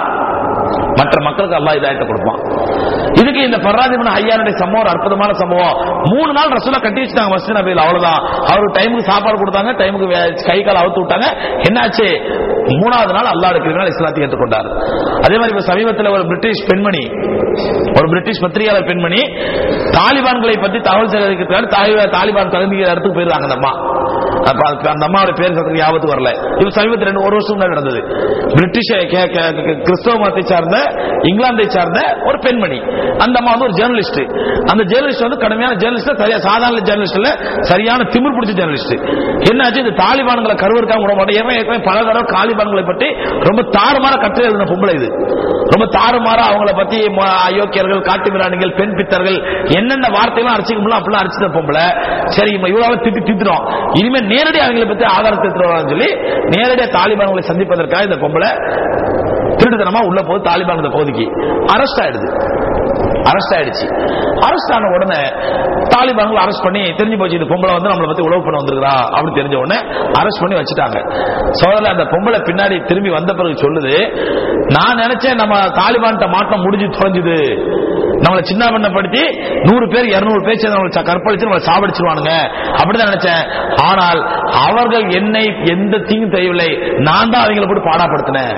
மற்ற மக்களுக்கு அல்லாஹ் இதாயத்தை கொடுப்பான் இதுக்கு இந்த பர்ராதிபன் ஐயானுடைய சம்பவம் ஒரு அற்புதமான சம்பவம் மூணு நாள் ரசூலா கட்டி வச்சுட்டாங்க மஸ்ஜித் நபியில் அவ்வளவுதான் அவருக்கு டைமுக்கு சாப்பாடு கொடுத்தாங்க டைமுக்கு வே- கை கால் அவுத்து விட்டாங்க என்னாச்சு மூணாவது நாள் அல்லாஹ் இருக்கிறார் இஸ்லாத்தை ஏற்றுக்கொண்டார் அதே மாதிரி இப்ப சமீபத்தில் ஒரு பிரிட்டிஷ் பெண்மணி ஒரு பிரிட்டிஷ் பத்திரிகையாளர் பெண்மணி தாலிபான்களை பத்தி தகவல் சேகரிக்கிறதுக்காக தாலி- தாலிபான் தலைமையில் இடத்துக்கு போயிருக்காங்க அந்த அம்மா அப்ப அதுக்கு அந்த அம்மாவோட பேர் சத்துக்கு ஞாபகத்துக்கு வரல இது சமீபத்தில் ரெண்டு ஒரு வருஷம் முன்னாடி நடந்தது பிரிட்டிஷ் கே- கே- கே- கிறிஸ்தவ மதத்தை சார்ந்த இங்கிலாந்தை சார்ந்த ஒரு பெண்மணி அந்த அம்மா வந்து ஒரு ஜேர்னலிஸ்ட் அந்த ஜேர்னலிஸ்ட் வந்து கடுமையான ஜேர்னலிஸ்ட் சரியா சாதாரண ஜேர்னலிஸ்ட் இல்ல சரியான திமிர் பிடிச்ச ஜேர்னலிஸ்ட் என்னாச்சு இந்த தாலிபான்களை கருவருக்காம விட மாட்டேன் ஏற்கனவே ஏற்கனவே பல தடவை தாலிபான்களை பற்றி ரொம்ப தாறுமாற கட்டுரை எழுதின பொம்பளை இது ரொம்ப தாறுமாறா அவங்கள பத்தி ம- அயோக்கியர்கள் காட்டுமிராணிகள் பெண் பித்தர்கள் என்னென்ன வார்த்தைகளும் அரைச்சிக்க முடியல அப்படிலாம் அரைச்சிட்ட பொம்பளை சரி இவங்க இவ்வளவு திட்டி திட்டுறோம் இனிமே நேரடி அவங்களை பத்தி ஆதாரத்தை எடுத்துட்டு சொல்லி நேரடியா தாலிபான்களை சந்திப்பதற்காக இந்த பொம்பளை திருட்டுத்தனமா உள்ள போது தாலிபான் இந்த பகுதிக்கு அரெஸ்ட் ஆயிடுது அரெஸ்ட் ஆயிடுச்சு அரெஸ்ட் ஆன உடனே தாலிபான்கள் அரெஸ்ட் பண்ணி தெரிஞ்சு போச்சு இந்த பொம்பளை வந்து நம்மளை பத்தி உழவு பண்ண வந்திருக்கிறா அப்படின்னு தெரிஞ்ச உடனே அரெஸ்ட் பண்ணி வச்சுட்டாங்க சோதரில் அந்த பொம்பளை பின்னாடி திரும்பி வந்த பிறகு சொல்லுது நான் நினைச்சேன் நம்ம தாலிபான்கிட்ட மாட்டம் முடிஞ்சு தொலைஞ்சுது நம்மளை சின்ன பண்ணப்படுத்தி நூறு பேர் இருநூறு பேர் சேர்ந்து நம்மளை ச- கற்பழிச்சு நம்மளை சாவடிச்சிருவானுங்க அப்படிதான் நினைச்சேன் ஆனால் அவர்கள் என்னை எந்த தீங்கும் செய்யவில்லை நான் தான் அவங்களை போட்டு பாடாப்படுத்தினேன்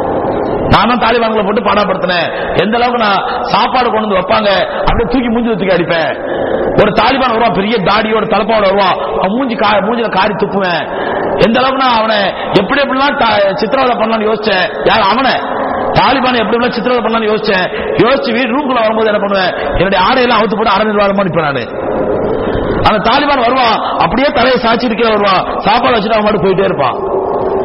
நான் தான் தாலிபான்களை போட்டு பாடப்படுத்தினேன் எந்த அளவுக்கு நான் சாப்பாடு கொண்டு வந்து வைப்பாங்க அப்படியே தூக்கி மூஞ்சி தூக்கி அடிப்பேன் ஒரு தாலிபான் வருவான் பெரிய தாடியோட தலப்பாவோட வருவான் அவன் மூஞ்சி கா மூஞ்சில காரி துப்புவேன் எந்த அளவுக்கு நான் அவனை எப்படி எப்படிலாம் தா- சித்திரவதை பண்ணலாம்னு யோசிச்சேன் யார் அவனை தாலிபான் எப்படி எப்படிலாம் சித்திரவதை பண்ணலாம்னு யோசிச்சேன் யோசிச்சு வீடு ரூம்குள்ள வரும்போது என்ன பண்ணுவேன் என்னுடைய ஆடையெல்லாம் அவுத்து போட்டு அரை நிர்வாகமா நிற்பேன் நானு அந்த தாலிபான் வருவான் அப்படியே தலையை சாட்சி இருக்கிற வருவான் சாப்பாடு வச்சுட்டு அவன் மட்டும் போயிட்டே இருப்பான்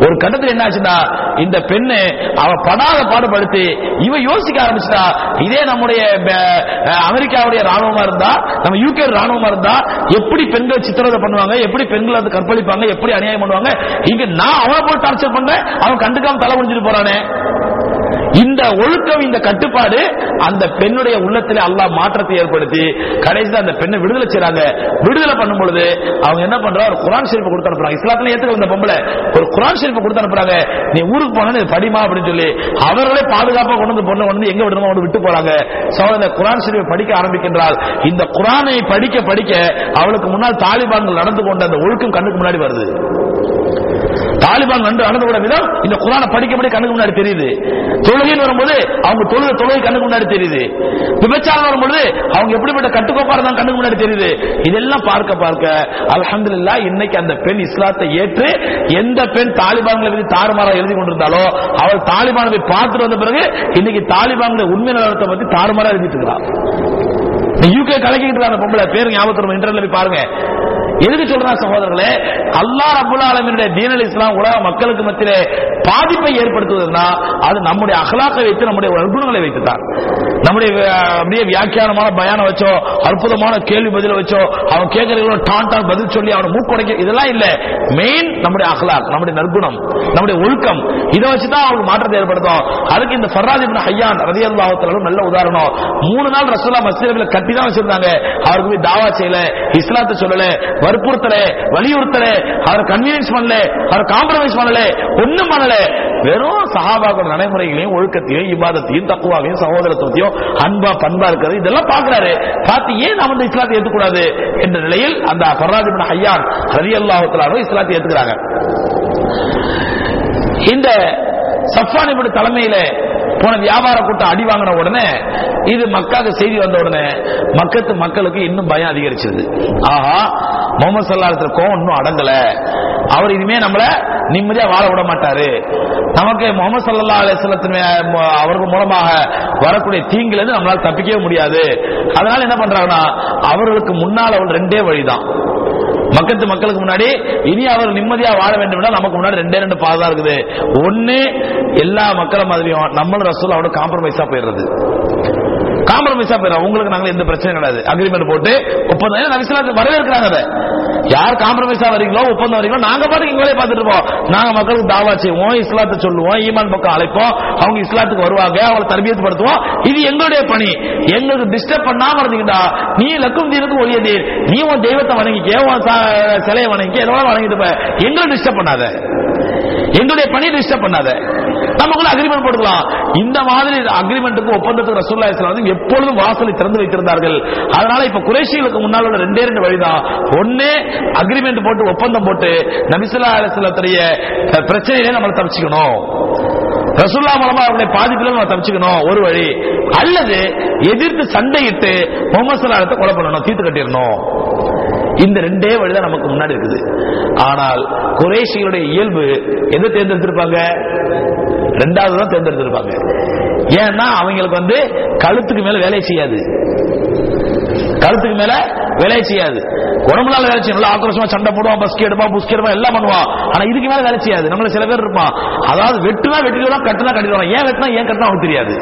ஒரு கட்டத்தில் என்ன ஆச்சுன்னா இந்த பெண்ணு அவ படாத பாடுபடுத்தி இவ யோசிக்க ஆரம்பிச்சிட்டா இதே நம்முடைய ப- அஹ் அமெரிக்காவுடைய ராணுவமா இருந்தா நம்ம யூகே ராணுவமா இருந்தா எப்படி பெண்கள் சித்திரவதை பண்ணுவாங்க எப்படி பெண்கள் வந்து கற்பழிப்பாங்க எப்படி அநியாயம் பண்ணுவாங்க இங்க நான் அவனை போய் டார்ச்சர் பண்றேன் அவன் கண்டுக்காம தலை முடிஞ்சிட்டு போறானே இந்த ஒழுக்கம் இந்த கட்டுப்பாடு அந்த பெண்ணுடைய உள்ளத்திலே அல்லாஹ் மாற்றத்தை ஏற்படுத்தி கடைசியில் அந்த பெண்ணை விடுதலை செய்றாங்க விடுதலை பண்ணும் பொழுது அவங்க என்ன பண்றா ஒரு குரான் ஷெரீஃப் கொடுத்து அனுப்புறாங்க இஸ்லாத்துல ஏத்துக்க இந்த பொம்பளை ஒரு குரான் ஷெரீஃப் கொடுத்து அனுப்புறாங்க நீ ஊருக்கு போனா இது படிமா அப்படின்னு சொல்லி அவர்களே பாதுகாப்பா கொண்டு வந்து பொண்ணை கொண்டு வந்து எங்க விடணுமோ அவனை விட்டு போறாங்க சோதனை குரான் ஷெரீஃப் படிக்க ஆரம்பிக்கின்றால் இந்த குரானை படிக்க படிக்க அவளுக்கு முன்னால் தாலிபான்கள் நடந்து கொண்ட அந்த ஒழுக்கம் கண்ணுக்கு முன்னாடி வருது தாலிபான் நன்று நடந்து கொண்ட விதம் இந்த குரானை படிக்க படிக்க கண்ணுக்கு முன்னாடி தெரியுது தொழுகைன்னு வரும்போது அவங்க தொழுகை தொழுகை கண்ணுக்கு முன்னாடி தெரியுது விபச்சாரம் வரும்போது அவங்க எப்படிப்பட்ட கட்டுக்கோப்பா இருந்தாங்க கண்ணுக்கு முன்னாடி தெரியுது இதெல்லாம் பார்க்க பார்க்க அல்ஹம்துலில்லாஹ் இன்னைக்கு அந்த பெண் இஸ்லாத்தை ஏற்று எந்த பெண் தாலிபான்களை பத்தி தாறுமாறா எழுதி கொண்டிருந்தாலோ அவள் தாலிபானை போய் பார்த்துட்டு வந்த பிறகு இன்னைக்கு தாலிபான்களை உண்மை நிலவரத்தை பத்தி தாறுமாறா எழுதிட்டு இருக்கிறான் யூகே கலக்கிட்டு இருக்க அந்த பொம்பளை பேரு ஞாபகத்தில் இன்டர்நெட்ல போய் பாருங்க எதுக்கு சொல்றா சகோதரர்களே அல்லாஹ் ரபுல் ஆலமீனுடைய தீனல் இஸ்லாம் உலக மக்களுக்கு மத்தியிலே பாதிப்பை ஏற்படுத்துவதுன்னா அது நம்முடைய அகலாக்கை வைத்து நம்முடைய நற்குணங்களை வைத்து தான் நம்முடைய அஹ், அப்படியே வியாக்கியானமான பயானம் வச்சோ அற்புதமான கேள்வி பதில வச்சோ அவன் கேட்கறவங்களோ டான் டான் பதில் சொல்லி அவனை மூக்குடைக்க இதெல்லாம் இல்ல மெயின் நம்முடைய அகலாக் நம்முடைய நற்குணம் நம்முடைய ஒழுக்கம் இதை வச்சுதான் அவங்களுக்கு மாற்றத்தை ஏற்படுத்தும் அதுக்கு இந்த ஃபர்ராஜ் இப்னு ஹய்யான் ரலியல்லாஹு நல்ல உதாரணம் மூணு நாள் ரசூலா மஸ்ஜிதுல கட்டி தான் வச்சிருந்தாங்க அவருக்கு போய் தாவா செய்யல இஸ்லாத்தை சொல்லல வற்புறுத்தல வலியுறுத்தல அவர் கன்வீனியன்ஸ் பண்ணல அவர் காம்ப்ரமைஸ் பண்ணல ஒண்ணும் பண்ணல வெறும் சஹாபாக்களோட நடைமுறைகளையும் ஒழுக்கத்தையும் இபாதத்தையும் தக்குவாவையும் சகோதரத்துவத்தையும் அன்பா பண்பா இருக்கிறது இதெல்லாம் பாக்குறாரு பார்த்து ஏன் நாம இந்த இஸ்லாத்தை ஏத்துக்கூடாது என்ற நிலையில் அந்த ஃபர்ராஜ் இப்னு ஹய்யான் ரலியல்லாஹு தஆலா இஸ்லாத்தை ஏத்துக்கிறாங்க இந்த சஃபான் இப்படி தலைமையில போன வியாபார கூட்டம் அடி வாங்கின உடனே இது மக்காக்கு செய்தி வந்த உடனே மக்கத்து மக்களுக்கு இன்னும் பயம் அதிகரிச்சது ஆஹா முகமது சல்லாத்துல கோவம் இன்னும் அடங்கல அவர் இனிமே நம்மள நிம்மதியா வாழ விட மாட்டாரு நமக்கு முகமது சல்லா அலிஸ்லத்தின் அவர்கள் மூலமாக வரக்கூடிய தீங்கிலிருந்து நம்மளால தப்பிக்கவே முடியாது அதனால என்ன பண்றாங்கன்னா அவர்களுக்கு முன்னால் அவள் ரெண்டே வழிதான் மக்கத்து மக்களுக்கு முன்னாடி இனி அவர் நிம்மதியா வாழ வேண்டும் என்றால் நமக்கு முன்னாடி ரெண்டே ரெண்டு பாதை தான் இருக்குது ஒண்ணு எல்லா மக்களும் மாதிரியும் நம்மளும் ரசூல் அவரோட காம்ப்ரமைஸா போயிடுறது காம்ப்ரமைஸா போயிடும் உங்களுக்கு நாங்க எந்த பிரச்சனையும் கிடையாது அக்ரிமெண்ட் போட்டு ஒப்பந்தம் ஏன்னா நபி ஸல்லல்லாஹு அலைஹி வஸல்லம் வரவேற்கிறாங்க அதை யார் காம்ப்ரமைஸா வரீங்களோ ஒப்பந்தம் வரீங்களோ நாங்க பாட்டுக்கு எங்களே பார்த்துட்டு இருப்போம் நாங்க மக்களுக்கு தாவா செய்வோம் இஸ்லாத்தை சொல்லுவோம் ஈமான் பக்கம் அழைப்போம் அவங்க இஸ்லாத்துக்கு வருவாங்க அவங்களை தர்பியத்து படுத்துவோம் இது எங்களுடைய பணி எங்களுக்கு டிஸ்டர்ப் பண்ணாம இருந்தீங்கடா நீ லக்கும் தீனுக்கு ஒளிய தீர் நீ உன் தெய்வத்தை வணங்கிக்க உன் சா- சிலையை வணங்கிக்க எதோட வணங்கிட்டு போய் எங்களை டிஸ்டர்ப் பண்ணாத எங்களுடைய பணி டிஸ்டர்ப் பண்ணாத நமக்குள்ள அக்ரிமெண்ட் போட்டுக்கலாம் இந்த மாதிரி அக்ரிமெண்ட்டுக்கு ஒப்பந்தத்துக்கு ரசூல்லா இஸ்லாம் வந்து எப்பொழுதும் வாசலை திறந்து வைத்திருந்தார்கள் அதனால இப்ப குறைஷிகளுக்கு முன்னால் உள்ள ரெண்டே ரெண்டு வழிதான் ஒண்ணு அக்ரிமெண்ட் போட்டு ஒப்பந்தம் போட்டு நபிசுல்லா அலிஸ்லத்துடைய பிரச்சனையிலே நம்ம தப்பிச்சுக்கணும் ரசூல்லா மூலமா அவருடைய பாதிப்புல நம்ம தப்பிச்சுக்கணும் ஒரு வழி அல்லது எதிர்த்து சண்டையிட்டு முகமது சலாத்தை கொலை பண்ணணும் தீர்த்து கட்டிடணும் இந்த ரெண்டே வழிதான் நமக்கு முன்னாடி இருக்குது ஆனால் குறைஷிகளுடைய இயல்பு எதை தேர்ந்தெடுத்திருப்பாங்க ரெண்டாவது தான் தேர்ந்தெடுத்திருப்பாங்க ஏன்னா அவங்களுக்கு வந்து கழுத்துக்கு மேல வேலை செய்யாது கழுத்துக்கு மேல வேலையை செய்யாது உடம்புனால வேலை செய்யும் நல்லா ஆக்ரோஷமா சண்டை போடுவான் பஸ்கி எடுப்பான் புஸ்கி எடுப்பான் எல்லாம் பண்ணுவான் ஆனா இதுக்கு மேல வேலை செய்யாது நம்மள சில பேர் இருப்பான் அதாவது வெட்டுனா வெட்டிடுவான் கட்டுனா கட்டிடுவான் ஏன் வெட்டினா ஏன் கட்டினா அவனுக்கு தெரியாது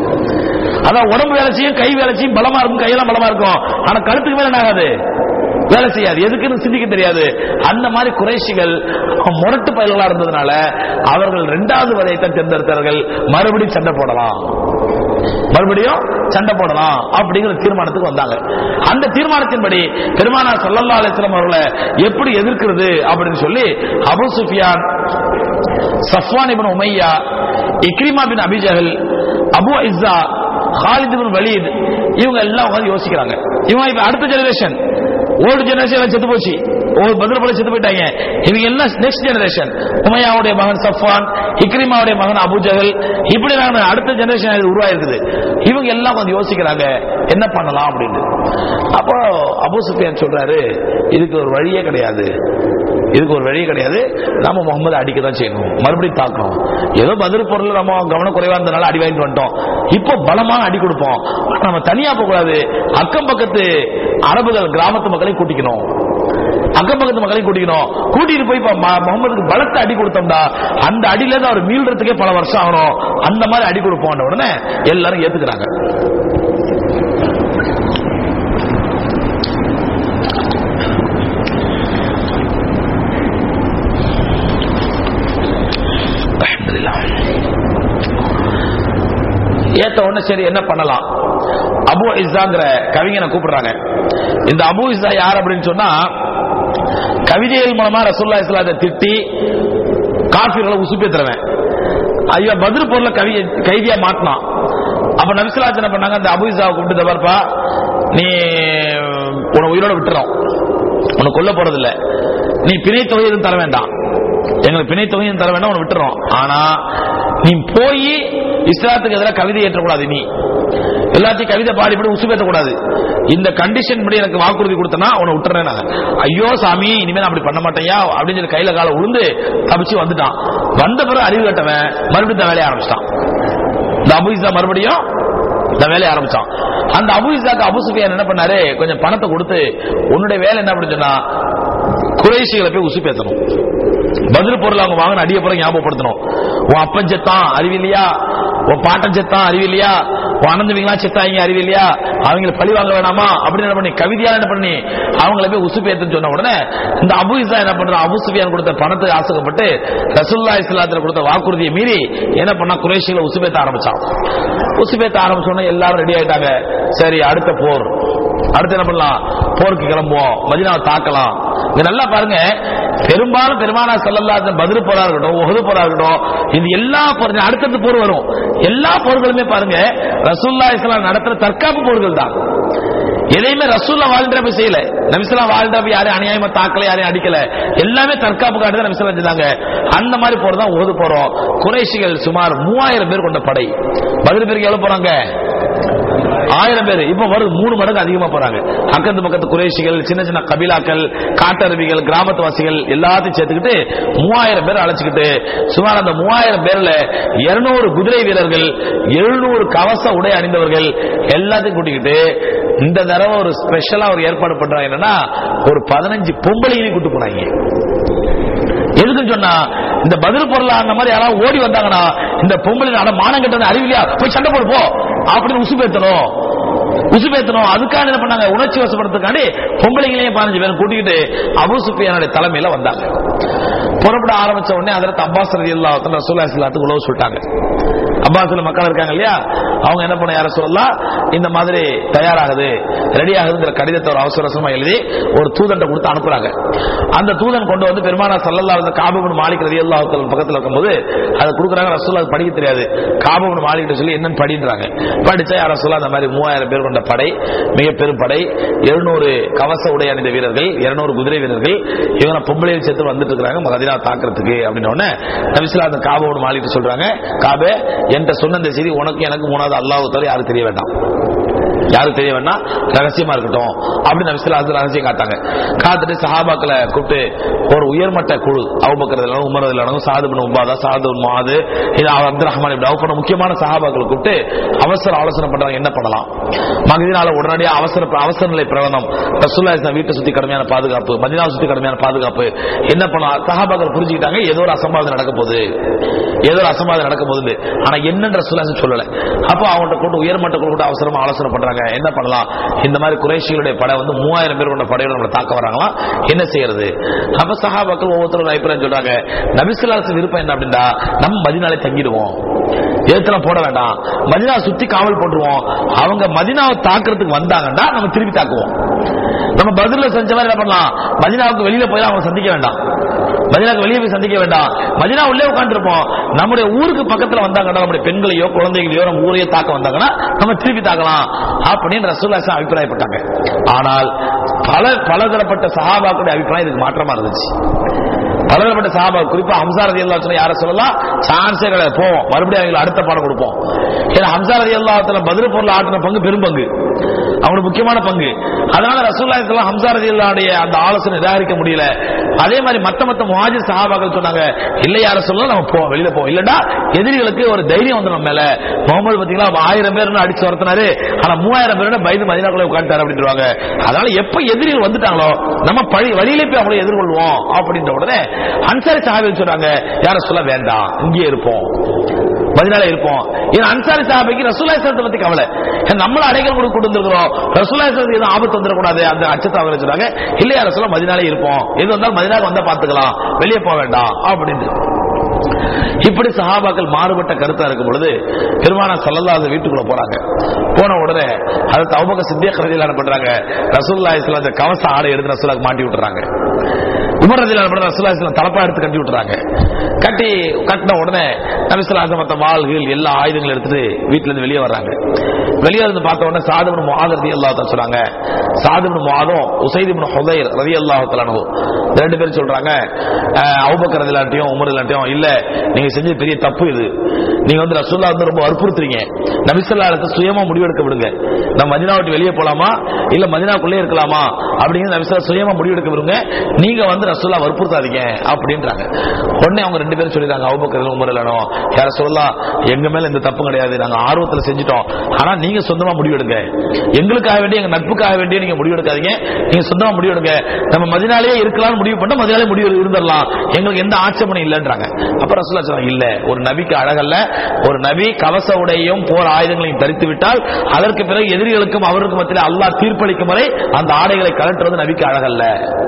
அதான் உடம்பு வேலை செய்யும் கை வேலை செய்யும் பலமா இருக்கும் கையெல்லாம் பலமா இருக்கும் ஆனா கழுத்துக்கு மேல என்ன ஆகாது வேலை செய்யாது எதுக்குன்னு சிந்திக்க தெரியாது அந்த மாதிரி குறைஷிகள் முரட்டு பயல்களா இருந்ததுனால அவர்கள் இரண்டாவது வரையத்தான் தேர்ந்தெடுத்தார்கள் மறுபடியும் சண்டை போடலாம் மறுபடியும் சண்டை போடலாம் அப்படிங்கிற தீர்மானத்துக்கு வந்தாங்க அந்த தீர்மானத்தின்படி பெருமானார் ஸல்லல்லாஹு அலைஹி வஸல்லம் அவர்களை எப்படி எதிர்க்கிறது அப்படின்னு சொல்லி Abu Sufyan Safwan ibn Umayya Ikrima bin Abi Jahl Abu Issa Khalid bin Walid இவங்க எல்லாம் உட்கார்ந்து யோசிக்கிறாங்க இவங்க இப்ப அடுத்த ஜெனரேஷன் ஓல்டு ஜெனரேஷன் செத்து போச்சு ஒரு பதில் போல செத்து போயிட்டாங்க இவங்க எல்லாம் நெக்ஸ்ட் ஜெனரேஷன் உமையாவுடைய மகன் சஃப்வான் இக்ரிமாவுடைய மகன் அபுஜகல் இப்படி நாங்க அடுத்த ஜெனரேஷன் இது உருவாயிருக்குது இவங்க எல்லாம் கொஞ்சம் யோசிக்கிறாங்க என்ன பண்ணலாம் அப்படின்னு அப்போ அபு சுஃபியான் சொல்றாரு இதுக்கு ஒரு வழியே கிடையாது இதுக்கு ஒரு வழி கிடையாது நாம முகமது அடிக்க தான் செய்யணும் மறுபடியும் தாக்கணும் ஏதோ பதில் பொருள் நம்ம கவனம் குறைவா இருந்தனால அடி வாங்கிட்டு வந்துட்டோம் இப்போ பலமான அடி கொடுப்போம் ஆனா நம்ம தனியா போக கூடாது அக்கம் பக்கத்து அரபுகள் கிராமத்து மக்களை கூட்டிக்கணும் அக்கம் பக்கத்து மக்களையும் கூட்டிக்கணும் கூட்டிட்டு போய் இப்ப ம- முகமதுக்கு பலத்த அடி கொடுத்தோம்டா அந்த அடியில இருந்து அவர் மீள்றதுக்கே பல வருஷம் ஆகணும் அந்த மாதிரி அடி கொடுப்போம் உடனே எல்லாரும் ஏத்துக்கிறாங்க அல்ஹம்துலில்லாஹ். ஏத்த உடனே சரி என்ன பண்ணலாம் அபு இஸ்ஸாங்கிற கவிஞனை கூப்பிடுறாங்க இந்த அபு இஸ்ஸா யார் அப்படின்னு சொன்னா கவிதைகள் மூலமா ரசூல்லா இஸ்லாத்தை திட்டி காஃபிர்களை உசுப்பேத்துறவன் ஐயா பதில் பொருளை கவி கைதியா மாட்டினான் அப்ப நபிசுல்லாஸ் என்ன பண்ணாங்க அந்த அபு இஸ்ஸாவை கூப்பிட்டு "இதோ பாருப்பா நீ உன உயிரோட விட்டுறோம் உன்னை கொல்ல போறது இல்ல நீ பிணை தொகை எதுவும் தர வேண்டாம் எங்களுக்கு பிணை தொகை எதுவும் தர வேண்டாம் உன்னை விட்டுறோம் ஆனா நீ போய் இஸ்லாத்துக்கு எதிராக கவிதை ஏற்றக்கூடாது நீ எல்லாத்தையும் கவிதை பாடிப்படி உசு பேசக்கூடாது இந்த கண்டிஷன் படி எனக்கு வாக்குறுதி கொடுத்தனா உன்னை விட்டுறேன் நான். ஐயோ சாமி இனிமே நான் அப்படி பண்ண மாட்டேயா அப்படின்னு சொல்லி கையில கால உளுந்து தப்பிச்சு வந்துட்டான் வந்த பிறகு அறிவு கட்டவன் மறுபடியும் இந்த வேலையை ஆரம்பிச்சிட்டான் இந்த அபு இஸ்ஸா மறுபடியும் இந்த வேலையை ஆரம்பிச்சான் அந்த அபு இஸ்ஸாக்கு அபு சுஃபியான் என்ன பண்ணாரு கொஞ்சம் பணத்தை கொடுத்து உன்னுடைய வேலை என்ன அப்படின்னு சொன்னா குறைசிகளை போய் உசு பேசணும் பதில் பொருள் அவங்க வாங்கின அடிய பிறகு ஞாபகப்படுத்தணும் உன் அப்பன் செத்தான் அறிவில்லையா உன் பாட்டன் செத்தான் அறிவில்லையா உன் அனந்தவிங்களா செத்தாங்க அறிவில்லையா அவங்களை பழி வாங்க வேணாமா அப்படின்னு என்ன பண்ணி கவிதையா என்ன பண்ணி அவங்கள போய் உசு பேத்துன்னு சொன்ன உடனே இந்த அபு இசா என்ன பண்றான் அபு சுஃபியான் கொடுத்த பணத்துக்கு ஆசைப்பட்டு ரசூல்லா இஸ்லாத்துல கொடுத்த வாக்குறுதியை மீறி என்ன பண்ணா குறைஷிகளை உசு பேத்த ஆரம்பிச்சான் உசு பேத்த ஆரம்பிச்ச உடனே எல்லாரும் ரெடி ஆயிட்டாங்க சரி அடுத்த போர் அடுத்து என்ன பண்ணலாம் போருக்கு கிளம்புவோம் மதினாவை தாக்கலாம் இங்க நல்லா பாருங்க பெரும்பாலும் பெருமானா செல்லல்லா பதில் போரா இருக்கட்டும் உகது போரா இருக்கட்டும் இது எல்லா போர் அடுத்தடுத்து போர் வரும் எல்லா போர்களுமே பாருங்க ரசூல்லா இஸ்லாம் நடத்துற தற்காப்பு போர்கள் தான் எதையுமே ரசூல்லா வாழ்ந்தப்ப செய்யல நபிசல்லா வாழ்ந்தப்ப யாரையும் அநியாயமா தாக்கல யாரையும் அடிக்கல எல்லாமே தற்காப்பு காட்டு தான் நபிசல்லா செஞ்சாங்க அந்த மாதிரி போர் தான் ஓது போறோம் குறைஷிகள் சுமார் மூவாயிரம் பேர் கொண்ட படை பதில் பேருக்கு எவ்வளவு போறாங்க ஆயிரம் பேர் இப்ப வருது மூணு மடங்கு அதிகமா போறாங்க அக்கத்து பக்கத்து குறைஷிகள் சின்ன சின்ன கபிலாக்கள் காட்டருவிகள் கிராமத்துவாசிகள் எல்லாத்தையும் சேர்த்துக்கிட்டு மூவாயிரம் பேர் அழைச்சுக்கிட்டு சுமார் அந்த மூவாயிரம் பேர்ல இருநூறு குதிரை வீரர்கள் எழுநூறு கவச உடை அணிந்தவர்கள் எல்லாத்தையும் கூட்டிக்கிட்டு இந்த தடவை ஒரு ஸ்பெஷலா ஒரு ஏற்பாடு பண்றாங்க என்னன்னா ஒரு பதினஞ்சு பொம்பளைங்களையும் கூட்டு போனாங்க எதுக்குன்னு சொன்னா இந்த பதில் பொருளா அந்த மாதிரி யாராவது ஓடி வந்தாங்கன்னா இந்த பொம்பளை அட மானம் கட்டது அறிவிலையா போய் சண்டை போடு போ அப்படின்னு உசு பேத்தணும் உசு பேத்தணும் அதுக்காக என்ன பண்ணாங்க உணர்ச்சி வசப்படுறதுக்காண்டி பொம்பளைங்களையும் பதினஞ்சு பேரும் கூட்டிக்கிட்டு அபு சுஃபியானுடைய தலைமையில வந்தாங்க புறப்பட ஆரம்பிச்ச உடனே அதற்கு அப்பாஸ் ரதி அல்லா ரசூல்லா இஸ்லாத்துக்கு உழவு சொல்லிட்டாங்க அப்பாஸ்ல மக்கள் இருக்காங்க இல்லையா அவங்க என்ன பண்ண யார சொல்லலாம் இந்த மாதிரி தயாராகுது ரெடி ஆகுதுங்கிற கடிதத்தை ஒரு அவசர அவசரமா எழுதி ஒரு தூதன்ட்ட கொடுத்து அனுப்புறாங்க அந்த தூதன் கொண்டு வந்து பெருமானா சல்லல்லா இருந்த காபுபின் மாலிக் ரதி அல்லா பக்கத்துல இருக்கும்போது அதை கொடுக்குறாங்க ரசூல்லா அது படிக்க தெரியாது காபுபின் மாலிக்கிட்ட சொல்லி என்னன்னு படின்றாங்க படிச்சா யார சொல்ல அந்த மாதிரி மூவாயிரம் பேர் கொண்ட படை மிக பெரும் படை எழுநூறு கவச உடை அணிந்த வீரர்கள் இருநூறு குதிரை வீரர்கள் இவங்க பொம்பளையை சேர்த்து வந்துட்டு இருக்காங்க மதினா தாக்குறதுக்கு அப்படின்னு உடனே நபிசுல்லா அந்த காபோடு மாலிட்டு சொல்றாங்க காபே என்கிட்ட சொன்ன இந்த செய்தி உனக்கு எனக்கு மூணாவது அல்லாஹ் தவிர யாரும் தெரிய வேண்டாம் யாருக்கு தெரிய வேண்டாம் ரகசியமா இருக்கட்டும் அப்படின்னு நபிசுல்லா அது ரகசியம் காட்டாங்க காத்துட்டு சஹாபாக்களை கூப்பிட்டு ஒரு உயர்மட்ட குழு அவுபக்கரது உமர் இல்லாமல் சாது பின் உபாதா சாது பின் முஆது இது அப்துல் ரஹ்மான் இப்படி அவுப் பண்ண முக்கியமான சஹாபாக்களை கூப்பிட்டு அவசர ஆலோசனை பண்றாங்க என்ன பண்ணலாம் மகதினால உடனடியாக அவசர அவசர நிலை பிரகடனம் ரசூல்லா இஸ்லாம் வீட்டை சுத்தி கடுமையான பாதுகாப்பு மதினாவை சுத்தி கடுமையான பாதுகாப்பு என்ன பண்ணலாம் சஹாபாக்கள் புரிஞ்சுக்கிட்டாங்க ஏதோ ஒரு அசம்பாவிதம் நடக்க போகுது ஏதோ ஒரு அசம்பாவிதம் நடக்க போகுது ஆனா என்னன்ற ரசூல்லா சொல்லல அப்போ அவங்கள்ட்ட கூட்டு உயர்மட்ட குழு கூட்ட அவசரமா ஆலோசனை பண்றாங்க என்ன பண்ணலாம் இந்த மாதிரி குறைஷிகளுடைய படை வந்து மூவாயிரம் பேர் கொண்ட படையோட நம்மளை தாக்க வராங்களாம் என்ன செய்யறது அப்ப சஹாபாக்கள் ஒவ்வொருத்தரும் ஒரு அபிப்பிராயம் சொல்றாங்க நபிசுல்லாசு விருப்பம் என்ன அப்படின்னா நம்ம மதினாலே தங்கிடுவோம் எழுத்தெல்லாம் போட வேண்டாம் மதினா சுத்தி காவல் போட்டுருவோம் அவங்க மதினாவை தாக்குறதுக்கு வந்தாங்கன்னா நம்ம திருப்பி தாக்குவோம் நம்ம பதில செஞ்ச மாதிரி என்ன பண்ணலாம் மதினாவுக்கு வெளியில போய் அவங்க சந்திக்க வேண்டாம் மதினாவுக்கு வெளியே போய் சந்திக்க வேண்டாம் மதினா உள்ளே உட்காந்துருப்போம் நம்முடைய ஊருக்கு பக்கத்துல வந்தாங்கன்னா நம்முடைய பெண்களையோ குழந்தைகளையோ நம்ம ஊரையோ தாக்க வந்தாங்கன்னா நம்ம திருப்பி தாக்கலாம் அப்படின்னு ரசூல்லாசன் அபிப்பிராயப்பட்டாங்க ஆனால் பல பலதரப்பட்ட சஹாபாக்களுடைய அபிப்பிராயம் இதுக்கு மாற்றமா இருந்துச்சு பலதரப்பட்ட சஹாபா குறிப்பா ஹம்சாரதி எல்லாத்துல யார சொல்லலாம் சான்ஸே கிடையாது போவோம் மறுபடியும் அவங்களுக்கு அடுத்த பாடம் கொடுப்போம் ஏன்னா ஹம்சாரதி எல்லாத்துல பதில் பொருள் ஆட்டின பங்கு பெரும் பங்கு அவங்களுக்கு முக்கியமான பங்கு அதனால ரசூல்லாய் ஹம்சா ரதியுல்லாவுடைய அந்த ஆலோசனை நிராகரிக்க முடியல அதே மாதிரி மத்த மத்த முஹாஜிர் சஹாபாக்கள் சொன்னாங்க இல்ல யார சொல்ல நம்ம போ வெளியில போ இல்லடா எதிரிகளுக்கு ஒரு தைரியம் வந்து நம்ம மேல முகமது பாத்தீங்களா அவன் ஆயிரம் பேர் அடிச்சு வரத்தினாரு ஆனா மூவாயிரம் பேர் பயந்து மதினாக்குள்ள உட்காந்துட்டாரு அப்படின்றாங்க அதனால எப்ப எதிரிகள் வந்துட்டாங்களோ நம்ம பழி வழியிலே போய் அவங்களை எதிர்கொள்வோம் அப்படின்ற உடனே அன்சாரி சஹாபிகள் சொல்றாங்க யார சொல்ல வேண்டாம் இங்கே இருப்போம் பதினால இருப்போம் இது அன்சாரி சாபிக்கு ரசூலாய் சலத்தை பத்தி கவலை ஏன் நம்மள அடைகள் கொடுக்க கொண்டு வந்திருக்கிறோம் ரசூலாய் சலத்துக்கு எதுவும் ஆபத்து வந்துடக்கூடாது அந்த அச்சத்தை அவங்க சொன்னாங்க இல்லையா ரசூலா மதினாலே இருப்போம் எது வந்தாலும் மதினாக்கு வந்தா பாத்துக்கலாம் வெளியே போக வேண்டாம் அப்படின்னு இப்படி சஹாபாக்கள் மாறுபட்ட கருத்தா இருக்கும் பொழுது பெருமானா சல்லல்லாஹு வீட்டுக்குள்ள போறாங்க போன உடனே அதை தவபக சித்திய கருதியில் பண்றாங்க ரசூல்லா இஸ்லாம் அந்த கவச ஆடை எடுத்து ரசூலாக்கு மாட்டி விட்டுறாங்க உமர் ரதியில் பண்ற ரசூல்லா இஸ்லாம் தலப்பா எடுத்து கட்டி விட்டுறாங்க கட்டி கட்டின உடனே நபிசுல்லா மத்த வாள்கள் எல்லா ஆயுதங்களும் எடுத்துட்டு வீட்டுல இருந்து வெளியே வர்றாங்க வெளியே இருந்து பார்த்த உடனே சாதுபன் முகாத் ரதி அல்லாஹ் சொல்றாங்க சாதுபன் முகாதும் உசைதுபன் ஹுதைர் ரதி அல்லாஹ் தலானு ரெண்டு பேரும் சொல்றாங்க அவுபக்கர் இல்லாட்டியும் உமர் இல்லாட்டியும் இல்ல நீங்க செஞ்ச பெரிய தப்பு இது நீங்க வந்து ரசூல்லா வந்து ரொம்ப வற்புறுத்துறீங்க நபிசல்லா சுயமா முடிவெடுக்க விடுங்க நம்ம மதினா விட்டு வெளியே போலாமா இல்ல மதினாக்குள்ளே இருக்கலாமா அப்படிங்கிற நபிசல்லா சுயமா முடிவெடுக்க விடுங்க நீங்க வந்து ரசூல்லா வற்புறுத்தாதீங்க அப்படின்றாங்க உடனே அவங்க ரெண்டு பேரும் சொல்லிடுறாங்க அவுபக்கர் உமர் இல்லனும் யார சொல்லலாம் எங்க மேல இந்த தப்பு கிடையாது நாங்க ஆர்வத்துல செஞ்சுட்டோம் ஆனா நீங்க சொந்தமா முடிவெடுங்க எங்களுக்காக வேண்டிய எங்க நட்புக்காக வேண்டிய நீங்க முடிவெடுக்காதீங்க நீங்க சொந்தமா முடிவெடுங்க நம்ம மதினாலேயே இருக்கலாம்னு முடிவு பண்ணா மதினாலே முடிவு இருந்துடலாம் எங்களுக்கு எந்த ஆட்சேபனும் இல்லைன்றாங்க அப்ப ரசூல்லா சொன்னாங்க இல்ல ஒரு நபிக்கு அழகல்ல ஒரு நபி கவச உடையும் போர் ஆயுதங்களையும் தரித்து விட்டால் அதற்கு பிறகு எதிரிகளுக்கும் அவருக்கும் மத்தியில் அல்லாஹ் தீர்ப்பளிக்கும் வரை அந்த ஆடைகளை கலட்டுறது நபிக்கு அழகல்ல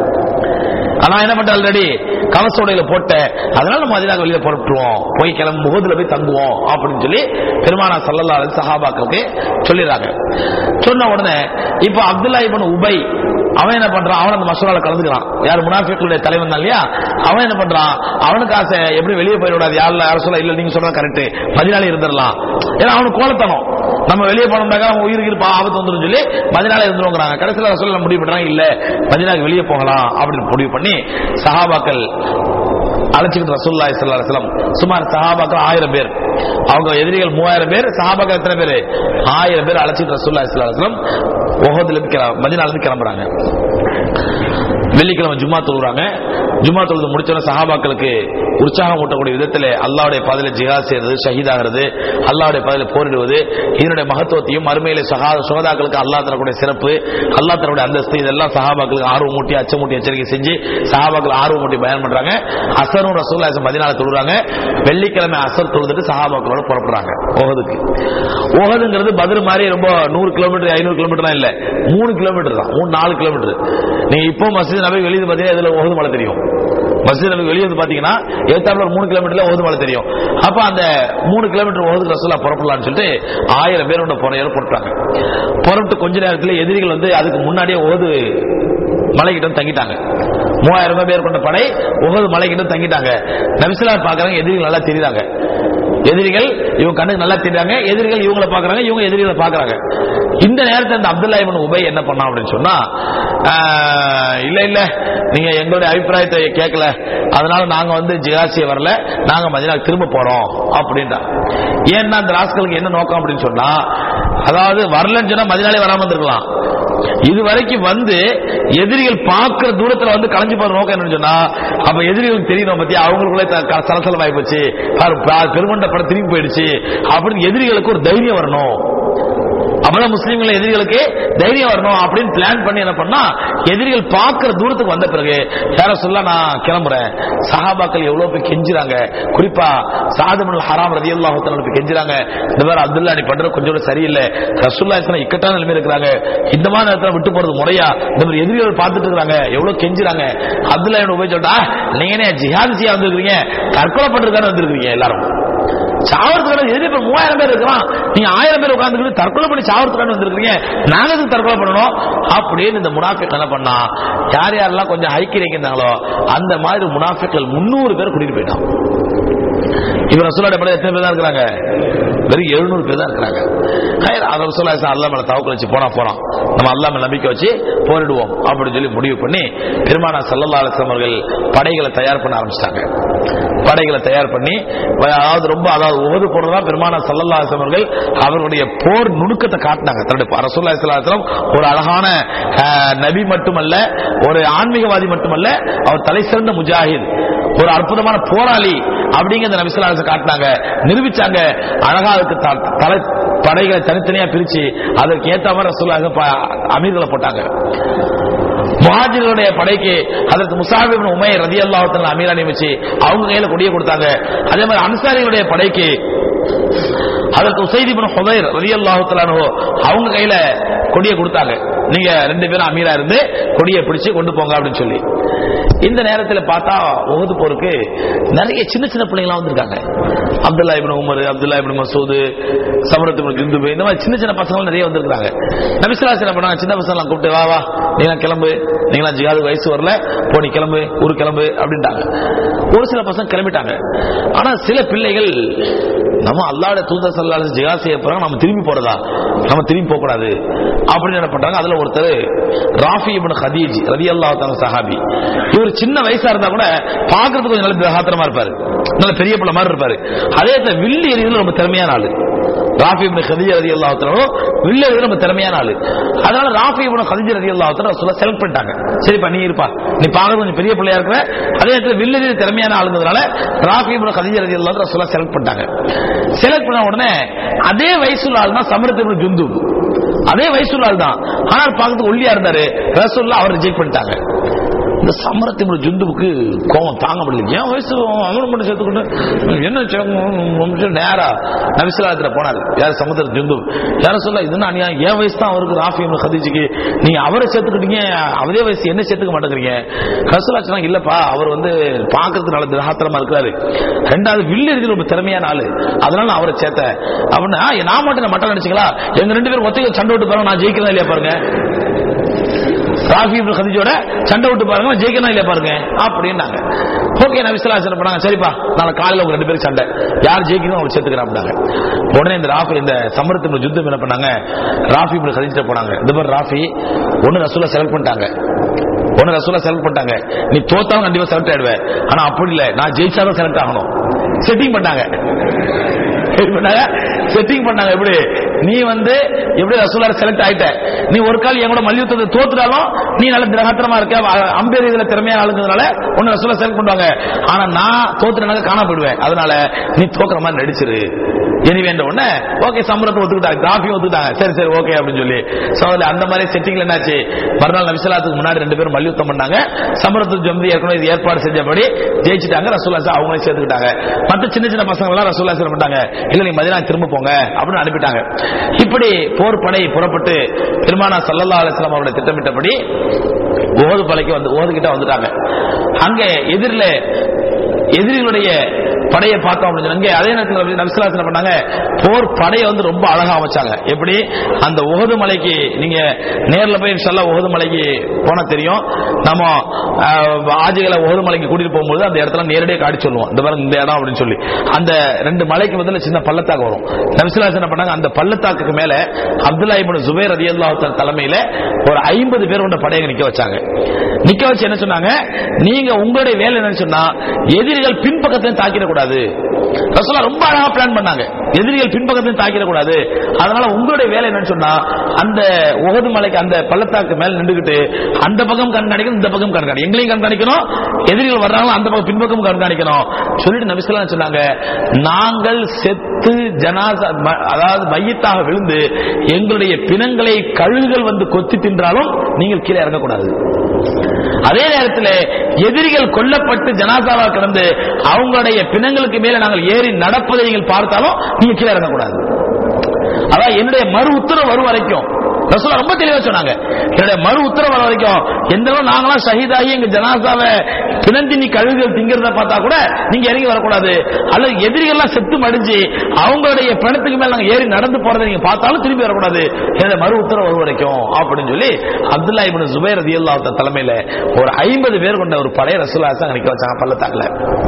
ஆனா என்ன பண்ற ஆல்ரெடி கவச உடையில போட்ட அதனால நம்ம மதினாக வெளியில புறப்பட்டுருவோம் போய் கிளம்பு முகத்துல போய் தங்குவோம் அப்படின்னு சொல்லி பெருமானா சல்லல்லா அலைஹி சஹாபாக்களுக்கு சொல்லிடுறாங்க சொன்ன உடனே இப்ப அப்துல்லா இப்னு உபை அவன் என்ன பண்றான் அவன் அந்த மசோலால கலந்துக்கிறான் யார் முனாஃபிக்குடைய தலைவன் தான் இல்லையா அவன் என்ன பண்றான் அவனுக்கு ஆசை எப்படி வெளியே போயிடக்கூடாது யாரில் யாரும் சொல்ல இல்ல நீங்க சொல்றது கரெக்ட் மதினாலே இருந்துடலாம் ஏன்னா அவனுக்கு கோலத்தனம் நம்ம வெளியே போனோம்னாக்கா நம்ம உயிருக்கு இருப்பா ஆபத்து வந்துடும் சொல்லி மதினால இருந்துருவாங்க கடைசியில் சொல்ல முடிவு பண்றாங்க இல்ல மதினாக்கு வெளியே போகலாம் அப்படின்னு முடிவு பண்ணி சஹாபாக்கள் அழைச்சிக்கிட்டு ரசூல்லா ஸல்லல்லாஹு அலைஹி வஸல்லம் சுமார் சஹாபாக்கள் ஆயிரம் பேர் அவங்க எதிரிகள் மூவாயிரம் பேர் சஹாபாக்கள் எத்தனை பேர் ஆயிரம் பேர் அழைச்சிட்டு ரசூல்லா ஸல்லல்லாஹு அலைஹி வஸல்லம் உஹதுல இருந்து கிளம்ப- மதீனால இருந்து கிளம்புறாங்க வெள்ளிக்கிழமை ஜும்மா தொழுறாங்க ஜும்மா தொழுது முடிச்சோட சஹாபாக்களுக்கு உற்சாகம் ஊட்டக்கூடிய விதத்தில் அல்லாவுடைய பாதையில ஜிஹாத் செய்யறது ஷஹீதாகிறது அல்லாவுடைய பாதையில போரிடுவது இதனுடைய மகத்துவத்தையும் மறுமையில சகா சுகதாக்களுக்கு அல்லா தரக்கூடிய சிறப்பு அல்லா தரக்கூடிய அந்தஸ்து இதெல்லாம் சஹாபாக்களுக்கு ஆர்வம் மூட்டி அச்சமூட்டி எச்சரிக்கை செஞ்சு சஹாபாக்கள் ஆர்வம் மூட்டி பயன் பண்றாங்க அசரும் ரசூல்லா மதினால தொழுறாங்க வெள்ளிக்கிழமை அசர் தொழுதுட்டு சஹாபாக்களோட புறப்படுறாங்க ஓகதுக்கு ஓகதுங்கிறது பதில் மாதிரி ரொம்ப நூறு கிலோமீட்டர் ஐநூறு கிலோமீட்டர் இல்ல மூணு கிலோமீட்டர் தான் மூணு நாலு கிலோமீட்டர் நீங்க இப்போ மஸ்ஜித் நபி வெளியே பாத்தீங்கன்னா இதுல ஓகது மலை தெரியும் மஸ்ஜித் நபி வெளியே வந்து பாத்தீங்கன்னா ஏத்தாப்புல ஒரு மூணு கிலோமீட்டர்ல ஓது மலை தெரியும் அப்ப அந்த மூணு கிலோமீட்டர் ஓது ரசூலா புறப்படலாம்னு சொல்லிட்டு ஆயிரம் பேரோட போறையோட புறப்பட்டாங்க புறப்பட்டு கொஞ்ச நேரத்துல எதிரிகள் வந்து அதுக்கு முன்னாடியே ஓது மலைக்கிட்ட வந்து தங்கிட்டாங்க மூவாயிரம் பேர் கொண்ட படை ஒவ்வொரு மலைக்கிட்ட தங்கிட்டாங்க நபிசுலா பாக்குறாங்க எதிரிகள் நல்லா தெரியுறாங்க எதிரிகள் இவங்க கண்ணுக்கு நல்லா தெரியுறாங்க எதிரிகள் இவங்களை பாக்குறாங்க இவங்க எதிரிகளை பாக்குறாங்க இந்த நேரத்தில் இந்த அப்துல்லா இவன் உபை என்ன பண்ணான் அப்படின்னு சொன்னா ஆஹ், இல்ல இல்ல நீங்க எங்களுடைய அபிப்பிராயத்தை கேட்கல அதனால நாங்க வந்து ஜிகாசிய வரல நாங்க மதினா திரும்ப போறோம் அப்படின்டா ஏன்னா அந்த ராஸ்களுக்கு என்ன நோக்கம் அப்படின்னு சொன்னா அதாவது வரலன்னு சொன்னா மதினாலே வராம இருந்திருக்கலாம் இது வரைக்கும் வந்து எதிரிகள் பார்க்கிற தூரத்துல வந்து கலைஞ்சு போற நோக்கம் என்னன்னு சொன்னா அப்ப எதிரிகளுக்கு தெரியணும் பத்தி அவங்களுக்குள்ளே த- க- சலசலமாயி போச்சு பாரு, பா- பெருமண்ட படம் திரும்பி போயிடுச்சு அப்படின்னு எதிரிகளுக்கு ஒரு தைரியம் வரணும் அப்பதான் முஸ்லீம்கள் எதிரிகளுக்கு தைரியம் வரணும் அப்படின்னு பிளான் பண்ணி என்ன பண்ணா எதிரிகள் பார்க்கிற தூரத்துக்கு வந்த பிறகு யார சொல்ல நான் கிளம்புறேன் சஹாபாக்கள் எவ்வளவு போய் கெஞ்சுறாங்க குறிப்பா சாதுமல் ஹராம் ரதி அல்லாஹ் போய் கெஞ்சுறாங்க இந்த மாதிரி அப்துல்லா நீ பண்றது கொஞ்சம் கூட சரியில்லை ரசுல்லா இஸ்லாம் இக்கட்டான நிலைமை இருக்கிறாங்க இந்த மாதிரி நேரத்துல விட்டு போறது முறையா இந்த மாதிரி எதிரிகள் பார்த்துட்டு இருக்காங்க எவ்வளவு கெஞ்சுறாங்க அப்துல்லா என்ன போய் சொல்லிட்டா நீங்க என்ன ஜிஹாத் செய்ய வந்திருக்கீங்க தற்கொலை பண்றதுக்கான வந்திருக்கீங்க எல்லாரும் சாவறதுக்கான எதிரி இப்ப மூவாயிரம் பேர் இருக்கிறான் நீங்க ஆயிரம் பேர் உட்கார்ந்துக்கிட்டு தற்கொலை பண்ணி சாவறதுக்கான வந்திருக்கீங்க நாங்க எதுக்கு தற்கொலை பண்ணணும் அப்படின்னு இந்த முனாஃபிக் என்ன பண்ணா யார் யாரெல்லாம் கொஞ்சம் ஐக்கியம் இருந்தாங்களோ அந்த மாதிரி முனாஃபிக்கள் முன்னூறு பேர் கூட்டிட்டு போயிட்டான் இவர் ரசூலோட படம் எத்தனை பேர் தான் இருக்கிறாங்க வெறும் எழுநூறு பேர் தான் இருக்கிறாங்க ஹைர், அதை ரசூலா அல்லா மேல தவக்கல் வச்சு போனா போறோம் நம்ம அல்லா மேல நம்பிக்கை வச்சு போரிடுவோம் அப்படின்னு சொல்லி முடிவு பண்ணி பெருமானா சல்லல்லா அலிஸ்லாம் அவர்கள் படைகளை தயார் பண்ண ஆரம்பிச்சிட்டாங்க படைகளை தயார் பண்ணி அதாவது ரொம்ப அதாவது ஒவ்வொரு போறதுதான் பெருமான சல்லல்லாஹு அவர்கள் அவர்களுடைய போர் நுணுக்கத்தை காட்டினாங்க தன்னுடைய ரசூல்லா ஸல்லல்லாஹு ஒரு அழகான அஹ், நபி மட்டுமல்ல ஒரு ஆன்மீகவாதி மட்டுமல்ல அவர் தலை சிறந்த முஜாஹித் ஒரு அற்புதமான போராளி அப்படிங்கறத நபிசுல்லாச காட்டினாங்க நிரூபிச்சாங்க அழகா அதுக்கு த- தலை படைகளை தனித்தனியா பிரிச்சு அதற்கு ஏத்த மாதிரி ரசூல்லாக அமீர்களை போட்டாங்க முஹாஜிர்களுடைய படைக்கு அதற்கு முசாபிபின் உமையை ரதி அல்லாஹத்தில் அமீரா நியமிச்சு அவங்க கையில கொடியை கொடுத்தாங்க அதே மாதிரி அன்சாரிகளுடைய படைக்கு அதற்கு உசைதிபின் ஹுதைர் ரதி அல்லாஹுத்தலானோ அவங்க கையில கொடியை கொடுத்தாங்க நீங்க ரெண்டு பேரும் அமீரா இருந்து கொடியை பிடிச்சு கொண்டு போங்க அப்படின்னு சொல்லி இந்த நேரத்தில் பார்த்தா உகது போருக்கு நிறைய சின்ன சின்ன பிள்ளைங்களாம் வந்திருக்காங்க Abdullah ibn Umar Abdullah ibn Masud Samurah ibn Jundub இந்த மாதிரி சின்ன சின்ன பசங்க நிறைய வந்திருக்காங்க நபிசுல்லாஸ் என்ன பண்ணாங்க சின்ன பசங்க கூப்பிட்டு வா வா நீங்க கிளம்பு நீங்களா ஜிகாது வயசு வரல போ நீ கிளம்பு ஊரு கிளம்பு அப்படின்ட்டாங்க ஒரு சில பசங்க கிளம்பிட்டாங்க ஆனா சில பிள்ளைகள் நம்ம அல்லாட தூதர் சல்லாத ஜிகா செய்ய போறாங்க நம்ம திரும்பி போறதா நம்ம திரும்பி போக கூடாது அப்படின்னு என்ன பண்றாங்க அதுல ஒருத்தர் ராஃபி இப்னு ஹதீஜ் ரதி அல்லாஹ் சஹாபி இவர் சின்ன வயசா இருந்தா கூட பாக்குறதுக்கு கொஞ்சம் நல்ல திரகாத்திரமா இருப்பாரு நல்ல பெரிய பிள்ளை மாதிரி இருப்பாரு அதே நேரத்துல வில்லி எறியதுல ரொம்ப திறமையான ஆளு ராஃபி இப்னு ஹதீஜ் ரதி அல்லாஹ் வில்லி எறியதுல ரொம்ப திறமையான ஆளு அதனால ராஃபி இப்னு ஹதீஜ் ரதி அல்லாஹ் சொல்ல செலக்ட் பண்ணிட்டாங்க சரிப்பா நீ இருப்பா நீ பாக்குறது கொஞ்சம் பெரிய பிள்ளையா இருக்கிற அதே நேரத்தில் வில்லி எறியது திறமையான ஆளுங்கிறதுனால ராஃபி இப்னு ஹதீஜ் ரதி அல்லாஹ் சொல்ல செலக்ட் பண்ணிட்டாங்க செலக்ட் பண்ண உடனே அதே வயசுல ஆள் தான் சமரத் இப்னு ஜுந்து அதே வயசுல ஆள் தான் ஆனால் பார்க்கறதுக்கு ஒல்லியா இருந்தாரு ரசூல்லா அவர் ரிஜெக்ட் பண்ணிட்டாங்க இந்த சமரத்தின் ஜுந்துவுக்கு கோவம் தாங்க முடியல ஏன் வயசு அவரும் மட்டும் சேர்த்துக்கிட்டு என்ன செய்ய நேரா நபிசுலாத்துல போனாரு யார் சமுத்திர ஜுந்து யார சொல்ல இதுன்னா அநியாயம் என் வயசு தான் அவருக்கு ராஃபி ஹதீஜுக்கு நீங்க அவரை சேர்த்துக்கிட்டீங்க அவரே வயசு என்ன சேர்த்துக்க மாட்டேங்கிறீங்க ரசூலா சொன்னாங்க இல்லப்பா அவர் வந்து பாக்குறதுக்கு நல்ல திரகாத்திரமா இருக்கிறாரு ரெண்டாவது வில்லு இருக்கிற ரொம்ப திறமையான ஆளு அதனால நான் அவரை சேர்த்தேன் அப்படின்னா நான் மட்டும் நான் மட்டும் நினைச்சுங்களா எங்க ரெண்டு பேரும் ஒத்தைக்கு சண்டை விட்டு பாருங்க நான் ஜெயிக்கிறதா இல்லையா பாருங்க ராஃபி இப்னு கதீஜோட சண்டை விட்டு பாருங்க நான் ஜெயிக்கணும் இல்லையா பாருங்க அப்படின்னாங்க ஓகே நபி ஸல்லல்லாஹு அலைஹி பண்ணாங்க சரிப்பா நாளை காலையில உங்க ரெண்டு பேரும் சண்டை யார் ஜெயிக்கணும் அவங்க சேர்த்துக்கிறேன் அப்படின்னாங்க உடனே இந்த ராஃபி இந்த சமரத்து இப்னு ஜுத்தம் என்ன பண்ணாங்க ராஃபி இப்னு கதீஜ்ட்ட போனாங்க இந்த மாதிரி ராஃபி ஒன்னு ரசூலா செலக்ட் பண்ணிட்டாங்க ஒன்னு ரசூலா செலக்ட் பண்ணிட்டாங்க நீ தோத்தாலும் கண்டிப்பா செலக்ட் ஆயிடுவேன் ஆனா அப்படி இல்ல நான் ஜெயிச்சாலும் செலக்ட் ஆகணும் செட்டிங் பண்ணாங்க செட்டிங் பண்ணாங்க எப்படி நீ வந்து எப்படி ரசூலார செலக்ட் ஆயிட்ட நீ ஒரு கால் என் கூட மல்யுத்தத்தை தோத்துட்டாலும் நீ நல்ல திரகாத்திரமா இருக்க அ- அம்பேர் இதுல திறமையான ஆளுங்கிறதுனால உன்னை ரசூலா செலக்ட் பண்ணுவாங்க ஆனா நான் தோத்துறனால காண போயிடுவேன் அதனால நீ தோக்குற மாதிரி நடிச்சிரு இனி வேண்ட உடனே ஓகே சம்பளத்தை ஒத்துக்கிட்டாங்க காஃபி ஒத்துக்கிட்டாங்க சரி சரி ஓகே அப்படின்னு சொல்லி சோ அதுல அந்த மாதிரி செட்டிங்ல என்னாச்சு மறுநாள் நபிசலாத்துக்கு முன்னாடி ரெண்டு பேரும் மல்யுத்தம் பண்ணாங்க சம்பளத்து ஜம்பி ஏற்கனவே இது ஏற்பாடு செஞ்சபடி ஜெயிச்சிட்டாங்க ரசூல்லா சார் அவங்களே சேர்த்துக்கிட்டாங்க மற்ற சின்ன சின்ன பசங்க எல்லாம் ரசூல்லா சார் பண்ணிட்டாங்க இல்ல நீ மதினா திரும்ப போங்க அப்படின்னு அனுப்பிட்டாங்க இப்படி போர் படை புறப்பட்டு பெருமானா சல்லல்லா அலிஸ்லாம் அவருடைய திட்டமிட்டபடி ஓது பலைக்கு வந்து ஓது கிட்ட வந்துட்டாங்க அங்க எதிரில எதிரிகளுடைய படையை பார்த்தோம் அப்படின்னு சொன்னாங்க. அதே நேரத்தில் நபிசுலாசன பண்ணாங்க போர் படையை வந்து ரொம்ப அழகா அமைச்சாங்க எப்படி அந்த உகது மலைக்கு நீங்க நேர்ல போய் சொல்ல உகது மலைக்கு போனா தெரியும் நம்ம ஆஹ், ஆஜிகளை உகது மலைக்கு கூட்டிட்டு போகும்போது அந்த இடத்துல நேரடியாக காட்டி சொல்லுவோம் இந்த மாதிரி இந்த இடம் அப்படின்னு சொல்லி அந்த ரெண்டு மலைக்கு முதல்ல சின்ன பள்ளத்தாக்கு வரும் நபிசுலாசன பண்ணாங்க அந்த பள்ளத்தாக்குக்கு மேல அப்துல்லா இப்னு ஜுபைர் ரலியல்லாஹு தலைமையில ஒரு ஐம்பது பேர் கொண்ட படையை நிக்க வச்சாங்க நிக்க வச்சு என்ன சொன்னாங்க நீங்க உங்களுடைய வேலை என்னன்னு சொன்னா எதிரிகள் பின்பக்கத்தையும் தாக்கிடக்கூடாது ரசூலா ரொம்ப அழகா பிளான் பண்ணாங்க எதிரிகள் பின்பக்கத்தையும் தாக்கிடக்கூடாது அதனால உங்களுடைய வேலை என்னன்னு சொன்னா அந்த உகது மலைக்கு அந்த பள்ளத்தாக்கு மேல நின்றுகிட்டு அந்த பக்கம் கண்காணிக்கணும் இந்த பக்கம் கண்காணிக்கணும் எங்களையும் கண்காணிக்கணும் எதிரிகள் வர்றாங்களோ அந்த பக்கம் பின்பக்கம் கண்காணிக்கணும் சொல்லிட்டு நபிசுல்லா சொன்னாங்க நாங்கள் செத்து ஜனாசா ம- அதாவது மையத்தாக விழுந்து எங்களுடைய பிணங்களை கழுகுகள் வந்து கொத்தி தின்றாலும் நீங்கள் கீழே இறங்கக்கூடாது அதே நேரத்தில் எதிரிகள் கொல்லப்பட்டு ஜனாசாவா கிடந்து அவங்களுடைய பிணங்களுக்கு மேல நாங்கள் ஏறி நடப்பதை நீங்கள் பார்த்தாலும் நீங்க கீழே இறங்கக்கூடாது அதான் என்னுடைய மறு உத்தரவு வரும் வரைக்கும் ரசூலா ரொம்ப தெளிவா சொன்னாங்க என்னுடைய மறு உத்தரவு வர வரைக்கும் எந்த அளவு நாங்களாம் ஷஹீதாகி எங்க ஜனாசாவை பிணந்தி நீ கழுகுகள் திங்கிறத பார்த்தா கூட நீங்க இறங்கி வரக்கூடாது அல்லது எதிரிகள்லாம் செத்து மடிஞ்சு அவங்களுடைய பிணத்துக்கு மேல நாங்க ஏறி நடந்து போறதை நீங்க பார்த்தாலும் திரும்பி வரக்கூடாது என்னுடைய மறு உத்தரவு வரும் வரைக்கும் அப்படின்னு சொல்லி அப்துல்லா இப்னு ஜுபைர் ரதியல்லாஹு தஆலா தலைமையில ஒரு ஐம்பது பேர் கொண்ட ஒரு படை ரசூலா அங்க நிக்க வச்சாங்க பள்ளத்தாக்குல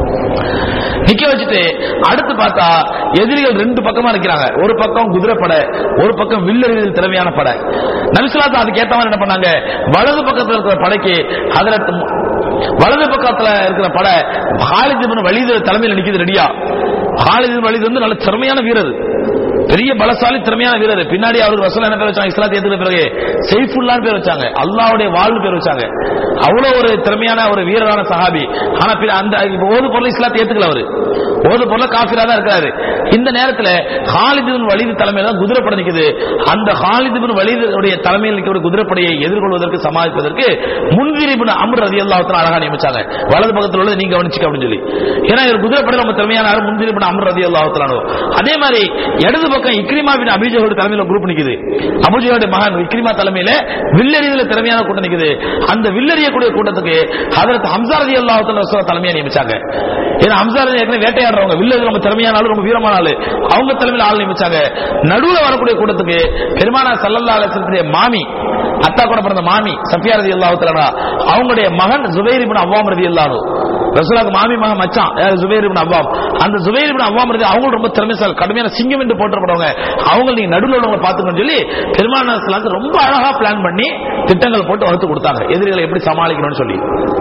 நிக்க வச்சுட்டு அடுத்து பார்த்தா எதிரிகள் ரெண்டு பக்கமா நிக்கிறாங்க ஒரு பக்கம் குதிரை படை ஒரு பக்கம் வில்லறிதல் திறமையான படை நபிசுலாத்தா அதுக்கு ஏத்த மாதிரி என்ன பண்ணாங்க வலது பக்கத்துல இருக்கிற படைக்கு ஹதரத் வலது பக்கத்துல இருக்கிற படை ஹாலித் இப்னு வலீது தலைமையில் நிக்குது ரெடியா ஹாலித் இப்னு வலீது வந்து நல்ல திறமையான வீரர் பெரிய பலசாலி திறமையான வீரர் பின்னாடி அவருக்கு ரசூல் என்ன பேர் வச்சாங்க இஸ்லாத்தை ஏத்துக்கிற பிறகு செய்ஃபுல்லான்னு பேர் வச்சாங்க அல்லாஹ்வுடைய வாழ்வு பேர் வச்சாங்க அவ்வளவு ஒரு திறமையான ஒரு வீரரான சஹாபி ஆனா பின்ன அந்த இப்ப ஓது பொருள் இஸ்லாத்தை ஏத்துக்கல அவரு ஓது பொருள் காஃபிரா தான் இருக்காரு இந்த நேரத்துல ஹாலித் பின் வலீது தலைமையில தான் குதிரைப்படை நிக்குது அந்த ஹாலித் பின் வலீதுடைய தலைமையில் நிற்கிற குதிரைப்படையை எதிர்கொள்வதற்கு சமாளிப்பதற்கு முன்விரிபின் அமர் ரதி அல்லாஹத்தில் அழகா நியமிச்சாங்க வலது பக்கத்தில் உள்ளது நீங்க கவனிச்சுக்க அப்படின்னு சொல்லி ஏன்னா இவர் குதிரைப்படை நம்ம திறமையான முன்விரிபின் அமர் ரதி அல்லாஹத்தில் அதே மாதிரி இடது பக்கம் இக்ரிமா பின் அபிஜயோட தலைமையில குரூப் நிக்குது அபுஜயோட மகன் இக்ரிமா தலைமையில வில்லறியதுல திறமையான கூட்டம் நிக்குது அந்த வில்லறியக்கூடிய கூட்டத்துக்கு அதற்கு ஹம்சா ரதி அல்லாஹத்தில் தலைமையா நியமிச்சாங்க ஏன்னா ஹம்சா ரதி ஏற்கனவே வேட்டையாடுறவங்க வில்லது ரொம்ப திறமையான ஆளு ரொம்ப வீரமான ஆளு அவங்க தலைமையில ஆள் நியமிச்சாங்க நடுவுல வரக்கூடிய கூட்டத்துக்கு பெருமானா சல்லல்லா அலிஸ்லத்துடைய மாமி அத்தா கூட பிறந்த மாமி சஃபியா ரதி அல்லாஹு அவங்களுடைய மகன் ஜுபைர் இப்னு அவ்வாம் ரதி அல்லாஹு ரசூலாக்கு மாமி மகன் மச்சான் யார் ஜுபைர் இப்னு அவ்வாம் அந்த ஜுபைர் இப்னு அவ்வாம் ரதி அவங்களும் ரொம்ப திறமைசால் கடுமையான சிங்கம் என்று போற்றப்படுறவங்க அவங்க நீங்க நடுவில் உள்ளவங்க பாத்துக்கணும்னு சொல்லி பெருமானா சல்லாக்கு ரொம்ப அழகா பிளான் பண்ணி திட்டங்கள் போட்டு வகுத்து கொடுத்தாங்க எதிரிகளை எப்படி சமாளிக்கணும்னு சொல்லி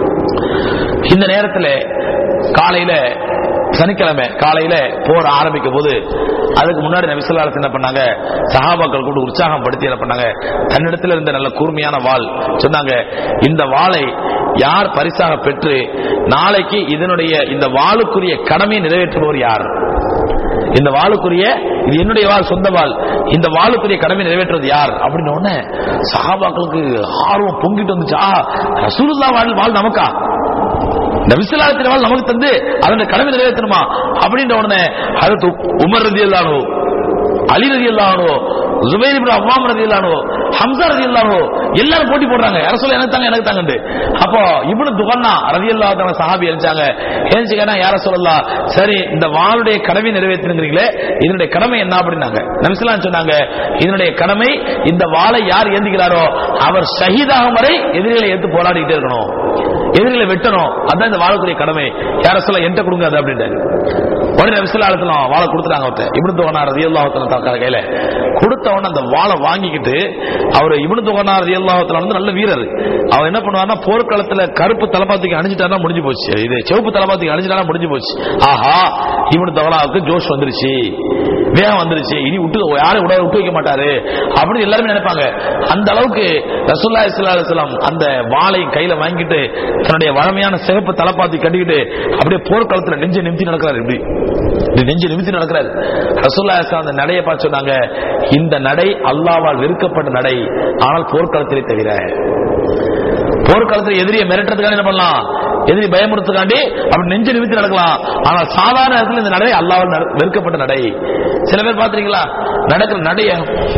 இந்த நேரத்தில் காலையில சனிக்கிழமை காலையில போர் ஆரம்பிக்கும் போது அதுக்கு முன்னாடி நபிசல்லாஸ் என்ன பண்ணாங்க சஹாபாக்கள் கூட உற்சாகம் படுத்தி என்ன பண்ணாங்க தன்னிடத்தில் இருந்த நல்ல கூர்மையான வாள் சொன்னாங்க இந்த வாளை யார் பரிசாக பெற்று நாளைக்கு இதனுடைய இந்த வாளுக்குரிய கடமையை நிறைவேற்றுபவர் யார் இந்த வாளுக்குரிய இது என்னுடைய வாழ் சொந்த வாழ் இந்த வாளுக்குரிய கடமை நிறைவேற்றுவது யார் அப்படின்னு உடனே சஹாபாக்களுக்கு ஆர்வம் பொங்கிட்டு வந்துச்சு ஆ ரசூலுல்லா வாழ் வாழ் நமக்கா நபிசலாத்தின் வாழ் நமக்கு தந்து அதன் கடமை நிறைவேற்றணுமா அப்படின்ற உடனே அடுத்து உமர் ரதி அல்லானோ அலி ரதி அல்லானோ ஜுபைர் இப்னு அவ்வாம் ரதி அல்லானோ ஹம்சா ரதி அல்லானோ எல்லாரும் போட்டி போடுறாங்க யார சொல்ல எனக்கு தாங்க எனக்கு தாங்க அப்போ இப்னு துகன்னா ரதி அல்லாஹ் சஹாபி எழுச்சாங்க எழுச்சுக்கன்னா யார சொல்லலாம் சரி இந்த வாளுடைய கடமை நிறைவேற்றுங்கிறீங்களே இதனுடைய கடமை என்ன அப்படின்னாங்க நபிசலாம் சொன்னாங்க இதனுடைய கடமை இந்த வாளை யார் ஏந்திக்கிறாரோ அவர் ஷஹீதாகும் வரை எதிரிகளை எடுத்து போராடிக்கிட்டே இருக்கணும் எதிரிகளை வெட்டணும் அதான் இந்த வாழக்கூடிய கடமை யார சொல்ல என்கிட்ட கொடுங்க அது அப்படின்ட்டு உடனே விசில அழுத்தலாம் வாழை கொடுத்துட்டாங்க ஒருத்தர் இவனு தோகனார் ரதியல்லாஹத்தன கையில கொடுத்த உடனே அந்த வாழை வாங்கிக்கிட்டு அவர் இவனு தோகனார் ரதியல்லாஹத்தன வந்து நல்ல வீரர் அவர் என்ன பண்ணுவார்னா போர்க்களத்துல கருப்பு தலப்பாத்துக்கு அணிஞ்சிட்டாருன்னா முடிஞ்சு போச்சு இது சிவப்பு தலப்பாத்துக்கு அணிஞ்சிட்டாருன்னா முடிஞ்சு போச்சு ஆஹா இவனு தோகனாவுக்கு ஜோஷ் வந்துருச்சு வேகம் வந்துருச்சு இனி விட்டு யாரும் விட விட்டு வைக்க மாட்டாரு அப்படின்னு எல்லாருமே நினைப்பாங்க அந்த அளவுக்கு ரசூல்லா இஸ்லாம் அந்த வாளை கையில வாங்கிட்டு தன்னுடைய வழமையான சிகப்பு தலப்பாத்தி கட்டிக்கிட்டு அப்படியே போர்க்களத்துல நெஞ்சு நிமித்தி நடக்கிறாரு இப்படி இப்படி நெஞ்சு நிமித்தி நடக்கிறாரு ரசூல்லா இஸ்லாம் அந்த நடையை பார்த்து சொன்னாங்க இந்த நடை அல்லாவால் வெறுக்கப்பட்ட நடை ஆனால் போர்க்களத்திலே தவிர போர்க்களத்தில் எதிரியை மிரட்டுறதுக்காக என்ன பண்ணலாம் எதிரி பயமுறுத்துக்காண்டி அப்படி நெஞ்சு நிமித்தி நடக்கலாம் ஆனால் சாதாரண இடத்துல இந்த நடை அல்லாவால் நட- வெறுக்கப்பட்ட நடை சில பேர் பாத்துறீங்களா நடக்கிற நடைய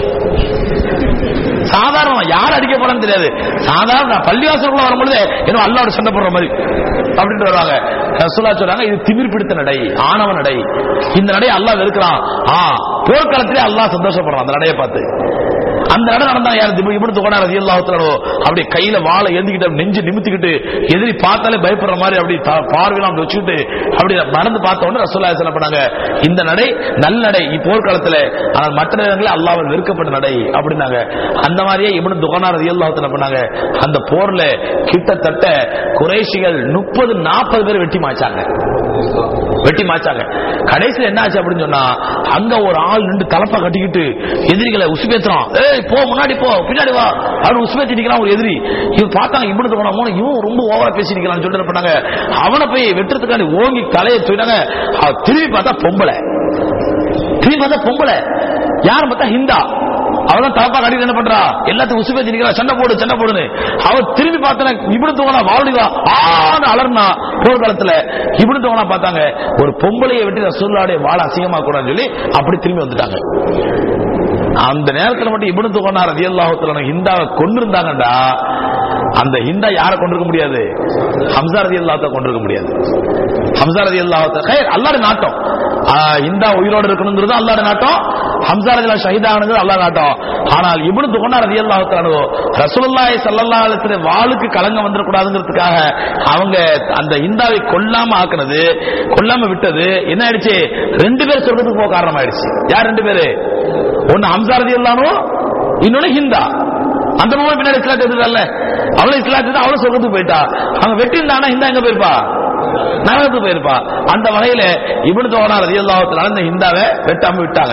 சாதாரண யார் அடிக்க போறான்னு தெரியாது சாதாரண நான் பள்ளிவாசலுக்குள்ள வரும்பொழுது என்ன அல்லாவோட சண்டை போடுற மாதிரி அப்படின்ட்டு வருவாங்க ரசூலா சொல்றாங்க இது திமிர் பிடித்த நடை ஆணவ நடை இந்த நடை அல்லாஹ் வெறுக்கிறான் ஆ போர்க்களத்திலே அல்லாஹ் சந்தோஷப்படுறான் அந்த நடையை பார்த்து அந்த நட நடந்தா யார் திபு இப்படி துகடா ரதி அல்லாஹத்தனோ அப்படி கையில வாழை ஏந்திக்கிட்டு அப்படி நெஞ்சு நிமித்திக்கிட்டு எதிரி பார்த்தாலே பயப்படுற மாதிரி அப்படி த- பார்வையெல்லாம் அப்படி வச்சுக்கிட்டு அப்படி நடந்து பார்த்த உடனே ரசூல்லா என்ன பண்ணாங்க இந்த நடை நல்ல நடை போர்க்காலத்துல ஆனால் மற்ற நேரங்களில் அல்லாஹ்வால் வெறுக்கப்பட்ட நடை அப்படின்னாங்க அந்த மாதிரியே இவனு துகனா ரதி அல்லாஹத்தன பண்ணாங்க அந்த போர்ல கிட்டத்தட்ட குறைஷிகள் முப்பது நாற்பது பேர் வெட்டி மாய்ச்சாங்க வெட்டி மாய்ச்சாங்க கடைசியில் என்ன ஆச்சு அப்படின்னு சொன்னா அங்க ஒரு ஆள் நின்று தலப்பா கட்டிக்கிட்டு எதிரிகளை உசுபேத்துறான் ஏய் போ முன்னாடி போ பின்னாடி வா அவன் உசுபேத்தி நிக்கிறான் ஒரு எதிரி இவன் பார்த்தாங்க இப்படி போன இவன் ரொம்ப ஓவரா பேசி நிக்கிறான்னு சொல்லிட்டு என்ன பண்ணாங்க அவனை போய் வெட்டுறதுக்காண்டி ஓங்கி தலையை தூக்கினாங்க அவன் திரும்பி பார்த்தா பொம்பளை திரும்பி பார்த்தா பொம்பளை யார் பார்த்தா ஹிந்தா அவதான் தலப்பா கட்டிட்டு என்ன பண்றா எல்லாத்தையும் உசு பேச்சு நிக்கிறா சண்டை போடு சண்டை போடுன்னு அவ திரும்பி பார்த்தா இப்படி தூங்கினா வாவடிவா ஆன்னு அலர்னா போர்க்காலத்துல இப்படி தூங்கினா பார்த்தாங்க ஒரு பொம்பளையை வெட்டி ரசூல்லாவுடைய வாழ அசிங்கமா கூடாதுன்னு சொல்லி அப்படி திரும்பி வந்துட்டாங்க அந்த நேரத்துல மட்டும் இபனு துகனா ரதியல்லாஹுத்தல ஹிந்தாவை கொண்டிருந்தாங்கடா அந்த ஹிந்தா யாரை கொண்டிருக்க முடியாது ஹம்சா ரதியல்லாஹத்தை கொண்டிருக்க முடியாது ஹம்சா ரதியல்லாஹத்த ஹைர் அல்லாஹ்வுடைய நாட்டம் ஆஹ் ஹிந்தா உயிரோடு இருக்கணுங்கிறது அல்லாஹ்வுடைய நாட்டம் ஹம்சா ரதியல்லாஹ் ஷஹீதானது அல்லாஹ் நாட்டம் ஆனால் இப்னு துகனா ரதியல்லாஹு ரசூலுல்லாஹி ஸல்லல்லாஹு அலைஹி வஸல்லம் வாளுக்கு கலங்கம் வந்துடக்கூடாதுங்கிறதுக்காக அவங்க அந்த ஹிந்தாவை கொல்லாம ஆக்குனது கொல்லாம விட்டது என்ன ஆயிடுச்சு ரெண்டு பேர் சொர்க்கத்துக்கு போக காரணமாயிடுச்சு யார் ரெண்டு பேரு ஒன்னு ஹம்சா ரதி இல்லாமோ இன்னொன்னு ஹிந்தா அந்த மூணு பின்னாடி இஸ்லாத்தை எதிர்க்கல அவளும் இஸ்லாத்துக்கு அவளும் சொர்க்கத்துக்கு போயிட்டா அவங்க வெட்டி இருந்தானா இந்த எங்க போயிருப்பா நரகத்துக்கு போயிருப்பா அந்த வகையில இவனு தோணா ரதியல்லாஹத்துல இந்த ஹிந்தாவை வெட்டாம விட்டாங்க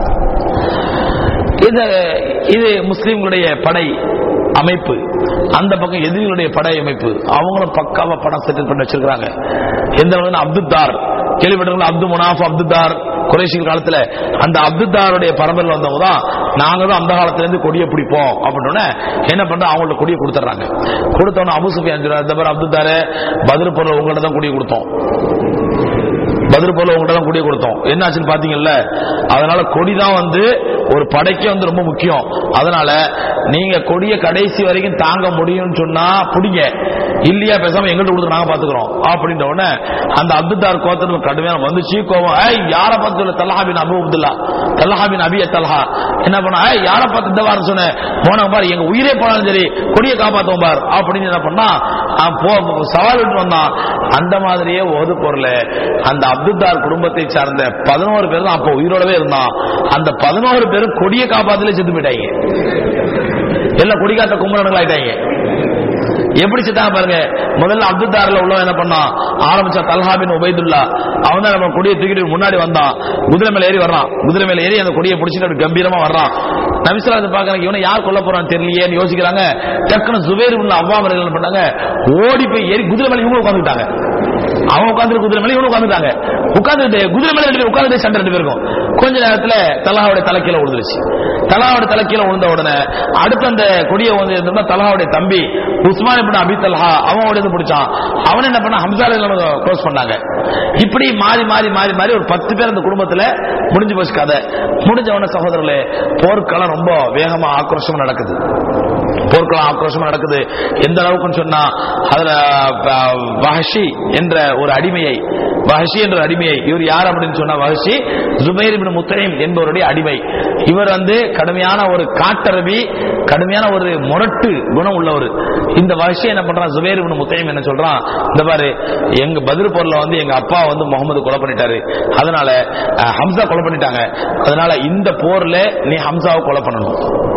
இது இது முஸ்லிம்களுடைய படை அமைப்பு அந்த பக்கம் எதிரிகளுடைய படை அமைப்பு அவங்களும் பக்காவா படம் செட்டில் பண்ணி வச்சிருக்காங்க எந்த அளவுக்கு அப்துத்தார் கேள்விப்பட்டிருக்கோம் அப்து முனாஃப் அப்துத்தார் குறைஷிகள் காலத்துல அந்த அப்துத்தாருடைய பரம்பரையில் வந்தவங்க தான் நாங்க தான் அந்த காலத்துல இருந்து கொடியை பிடிப்போம் அப்படின்னு என்ன பண்றோம் அவங்கள்ட்ட கொடியை கொடுத்துட்றாங்க கொடுத்தோன்னு அபு சுஃபியான் சொல்றாரு, இந்த மாதிரி அப்துத்தாரு பதில் பொருள் உங்கள்ட்ட தான் கொடியை கொடுத்தோம் பதில் போல உங்கள்ட்ட தான் கொடியை கொடுத்தோம் என்னாச்சுன்னு பாத்தீங்கல்ல அதனால கொடி தான் வந்து ஒரு படைக்கு வந்து ரொம்ப முக்கியம் அதனால நீங்க கொடிய கடைசி வரைக்கும் தாங்க முடியும்னு சொன்னா பிடிங்க இல்லையா பேசாம எங்கள்ட்ட கொடுத்து நாங்க பாத்துக்கிறோம் அப்படின்ற உடனே அந்த அப்துத்தார் கோத்தர் கடுமையான வந்துச்சு கோவம் ஏய் யார பார்த்து சொல்ல தல்ஹாபின் அபு அப்துல்லா தல்ஹாபின் அபிய தல்ஹா என்ன பண்ணா ஏய் யார பார்த்து இந்த வாரம் சொன்னேன் போன பாரு எங்க உயிரே போனாலும் சரி கொடியை காப்பாத்துவோம் பார் அப்படின்னு என்ன பண்ணா அவன் போ சவால் விட்டு வந்தான் அந்த மாதிரியே ஒரு பொருள் அந்த அப்துத்தார் குடும்பத்தை சார்ந்த பதினோரு பேர் தான் அப்போ உயிரோடவே இருந்தான் அந்த பதினோரு பேரும் கொடியை காப்பாத்துல செத்து போயிட்டாங்க எல்லாம் கொடி காத்த கும்பலங்கள் ஆயிட்டாங்க எப்படி செத்தாங்க பாருங்க முதல்ல அப்துத்தாரில் உள்ளவன் என்ன பண்ணான் ஆரம்பிச்சா தல்ஹா பின் உபைதுல்லா அவன் தான் நம்ம கொடியை தூக்கிட்டு முன்னாடி வந்தான் குதிரை மேல ஏறி வர்றான் குதிரை மேல ஏறி அந்த கொடியை பிடிச்சிட்டு அப்படி கம்பீரமா வர்றான் நபிசுலாத்து பாக்குறாங்க இவனை யார் கொல்ல போறான்னு தெரியலையேன்னு யோசிக்கிறாங்க டக்குனு சுவேர் உள்ள அவ்வாமர்கள் என்ன பண்ணாங்க ஓடி போய் ஏறி குதிரை மேல இவங்க உட்காந்துட்டாங்க அவன் உட்காந்து குதிரை மேல இவனு உட்காந்துட்டாங்க உட்காந்துட்டு குதிரை மேல ரெண்டு பேர் உட்காந்துட்டு சண்டை ரெண்டு பேருக்கும் கொஞ்ச நேரத்துல தலாவுடைய தலைக்கீழ விழுந்துருச்சு தலாவுடைய தலைக்கீழ விழுந்த உடனே அடுத்து அந்த கொடியை வந்து இருந்தோம்னா தலாவுடைய தம்பி உஸ்மான் இப்படி அபி தல்ஹா அவன் ஓடி வந்து பிடிச்சான் அவன் என்ன பண்ண ஹம்சால க்ளோஸ் பண்ணாங்க இப்படி மாறி மாறி மாறி மாறி ஒரு பத்து பேர் அந்த குடும்பத்துல முடிஞ்சு போச்சு கதை முடிஞ்ச உடனே சகோதரர்களே போர்க்களம் ரொம்ப வேகமா ஆக்ரோஷமா நடக்குது போர்க்களம் ஆக்ரோஷமா நடக்குது எந்த அளவுக்குன்னு சொன்னா அதுல அஹ், வஹஷி என்ற ஒரு அடிமையை வஹஷி என்ற ஒரு அடிமையை இவர் யார் அப்படின்னு சொன்னா வஹஷி ஜுபைர் இப்னு முத்தைம் என்பவருடைய அடிமை இவர் வந்து கடுமையான ஒரு காட்டரபி கடுமையான ஒரு முரட்டு குணம் உள்ளவர் இந்த வஹஷி என்ன பண்றான் ஜுபைர் இப்னு முத்தைம் என்ன சொல்றான் இந்த பாரு எங்க பதில் பொருள்ல வந்து எங்க அப்பா வந்து முகமது கொலை பண்ணிட்டாரு அதனால அஹ், ஹம்சா கொலை பண்ணிட்டாங்க அதனால இந்த போர்ல நீ ஹம்சாவை கொலை பண்ணணும்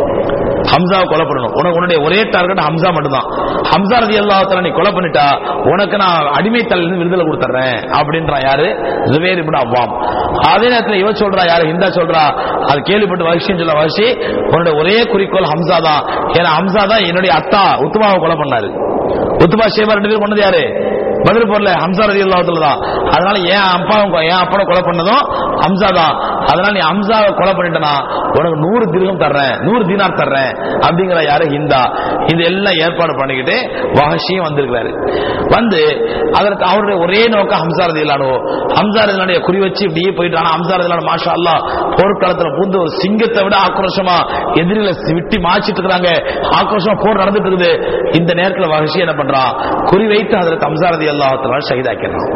ஹம்சாவை கொலை பண்ணணும் உனக்கு உன்னுடைய ஒரே டார்கெட் ஹம்சா மட்டும்தான் ஹம்சா ரதி அல்லாஹால நீ கொலை பண்ணிட்டா உனக்கு நான் அடிமைத்தல் இருந்து விடுதலை கொடுத்துறேன் அப்படின்றான் யாரு ஜுபேர் இப்னு அவ்வாம் அதே நேரத்தில் இவ சொல்றா யாரு ஹிந்தா சொல்றா அது கேள்விப்பட்டு வரிசைன்னு சொல்ல வரிசை உன்னுடைய ஒரே குறிக்கோள் ஹம்சா தான் ஏன்னா ஹம்சா தான் என்னுடைய அத்தா உத்துமாவை கொலை பண்ணாரு உத்துமா ஷேபா ரெண்டு பேரும் பண்ணது யாரு பதில் போர்ல ஹம்சா ரதி அல்லாஹத்துல தான் அதனால என் அப்பாவும் என் அப்பனை கொலை பண்ணதும் ஹம்சா தான் அதனால நீ ஹம்சாவை கொலை பண்ணிட்டனா உனக்கு நூறு திருகம் தர்றேன் நூறு தினார் தர்றேன் அப்படிங்கிற யாரு ஹிந்தா இது எல்லாம் ஏற்பாடு பண்ணிக்கிட்டு வஹஷியும் வந்திருக்கிறாரு வந்து அதற்கு அவருடைய ஒரே நோக்கம் ஹம்சா ரதி இல்லானோ ஹம்சா ரதிலானுடைய குறி வச்சு இப்படியே போயிட்டு ஆனா ஹம்சா ரதிலான மாஷா அல்லா போர்க்களத்துல பூந்து ஒரு சிங்கத்தை விட ஆக்ரோஷமா எதிரில விட்டி மாச்சிட்டு இருக்கிறாங்க ஆக்ரோஷமா போர் நடந்துட்டு இருக்குது இந்த நேரத்துல வஹஷி என்ன பண்றான் குறி வைத்து அதற்கு ஹம்சா ரதி அல்லாஹத்தால் ஷஹீதாக்கிறான்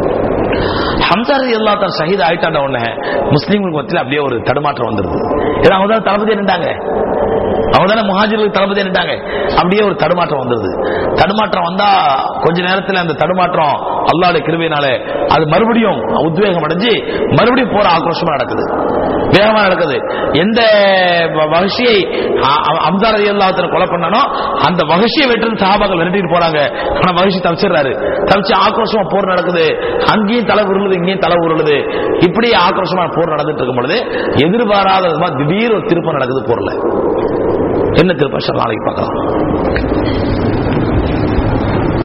ஹம்சா ரதி அல்லாஹ் ஷஹீத் ஆயிட்டாண்ட உடனே முஸ்லீம்களுக்கு மத்தியில் அப்படியே ஒரு தடுமாற்றம் வந்துருது ஏன்னா அவங்க தான் தளபதி நின்றாங்க அவங்க தானே முஹாஜிர்களுக்கு தளபதி நின்றாங்க அப்படியே ஒரு தடுமாற்றம் வந்துருது தடுமாற்றம் வந்தா கொஞ்ச நேரத்தில் அந்த தடுமாற்றம் அல்லாஹ்வுடைய கிருபையினால அது மறுபடியும் உத்வேகம் அடைஞ்சு மறுபடியும் போற ஆக்ரோஷமா நடக்குது வேகமா நடக்குது எந்த வ- வஹஷியை அம்சார் அலி அல்லாஹ் கொலை பண்ணானோ அந்த வஹஷியை வெட்டு சஹாபாக்கள் விரட்டிட்டு போறாங்க ஆனா வஹஷி தவிச்சிடுறாரு தவிச்சு ஆக்ரோஷமா போர் நடக்குது அங்கேயும் தலை உருளுது இங்கேயும் தலை உருளுது இப்படி ஆக்ரோஷமா போர் நடந்துட்டு இருக்கும் பொழுது எதிர்பாராத விதமா திடீர் ஒரு திருப்பம் நடக்குது போர்ல என்ன திருப்பம் நாளைக்கு பார்க்கலாம்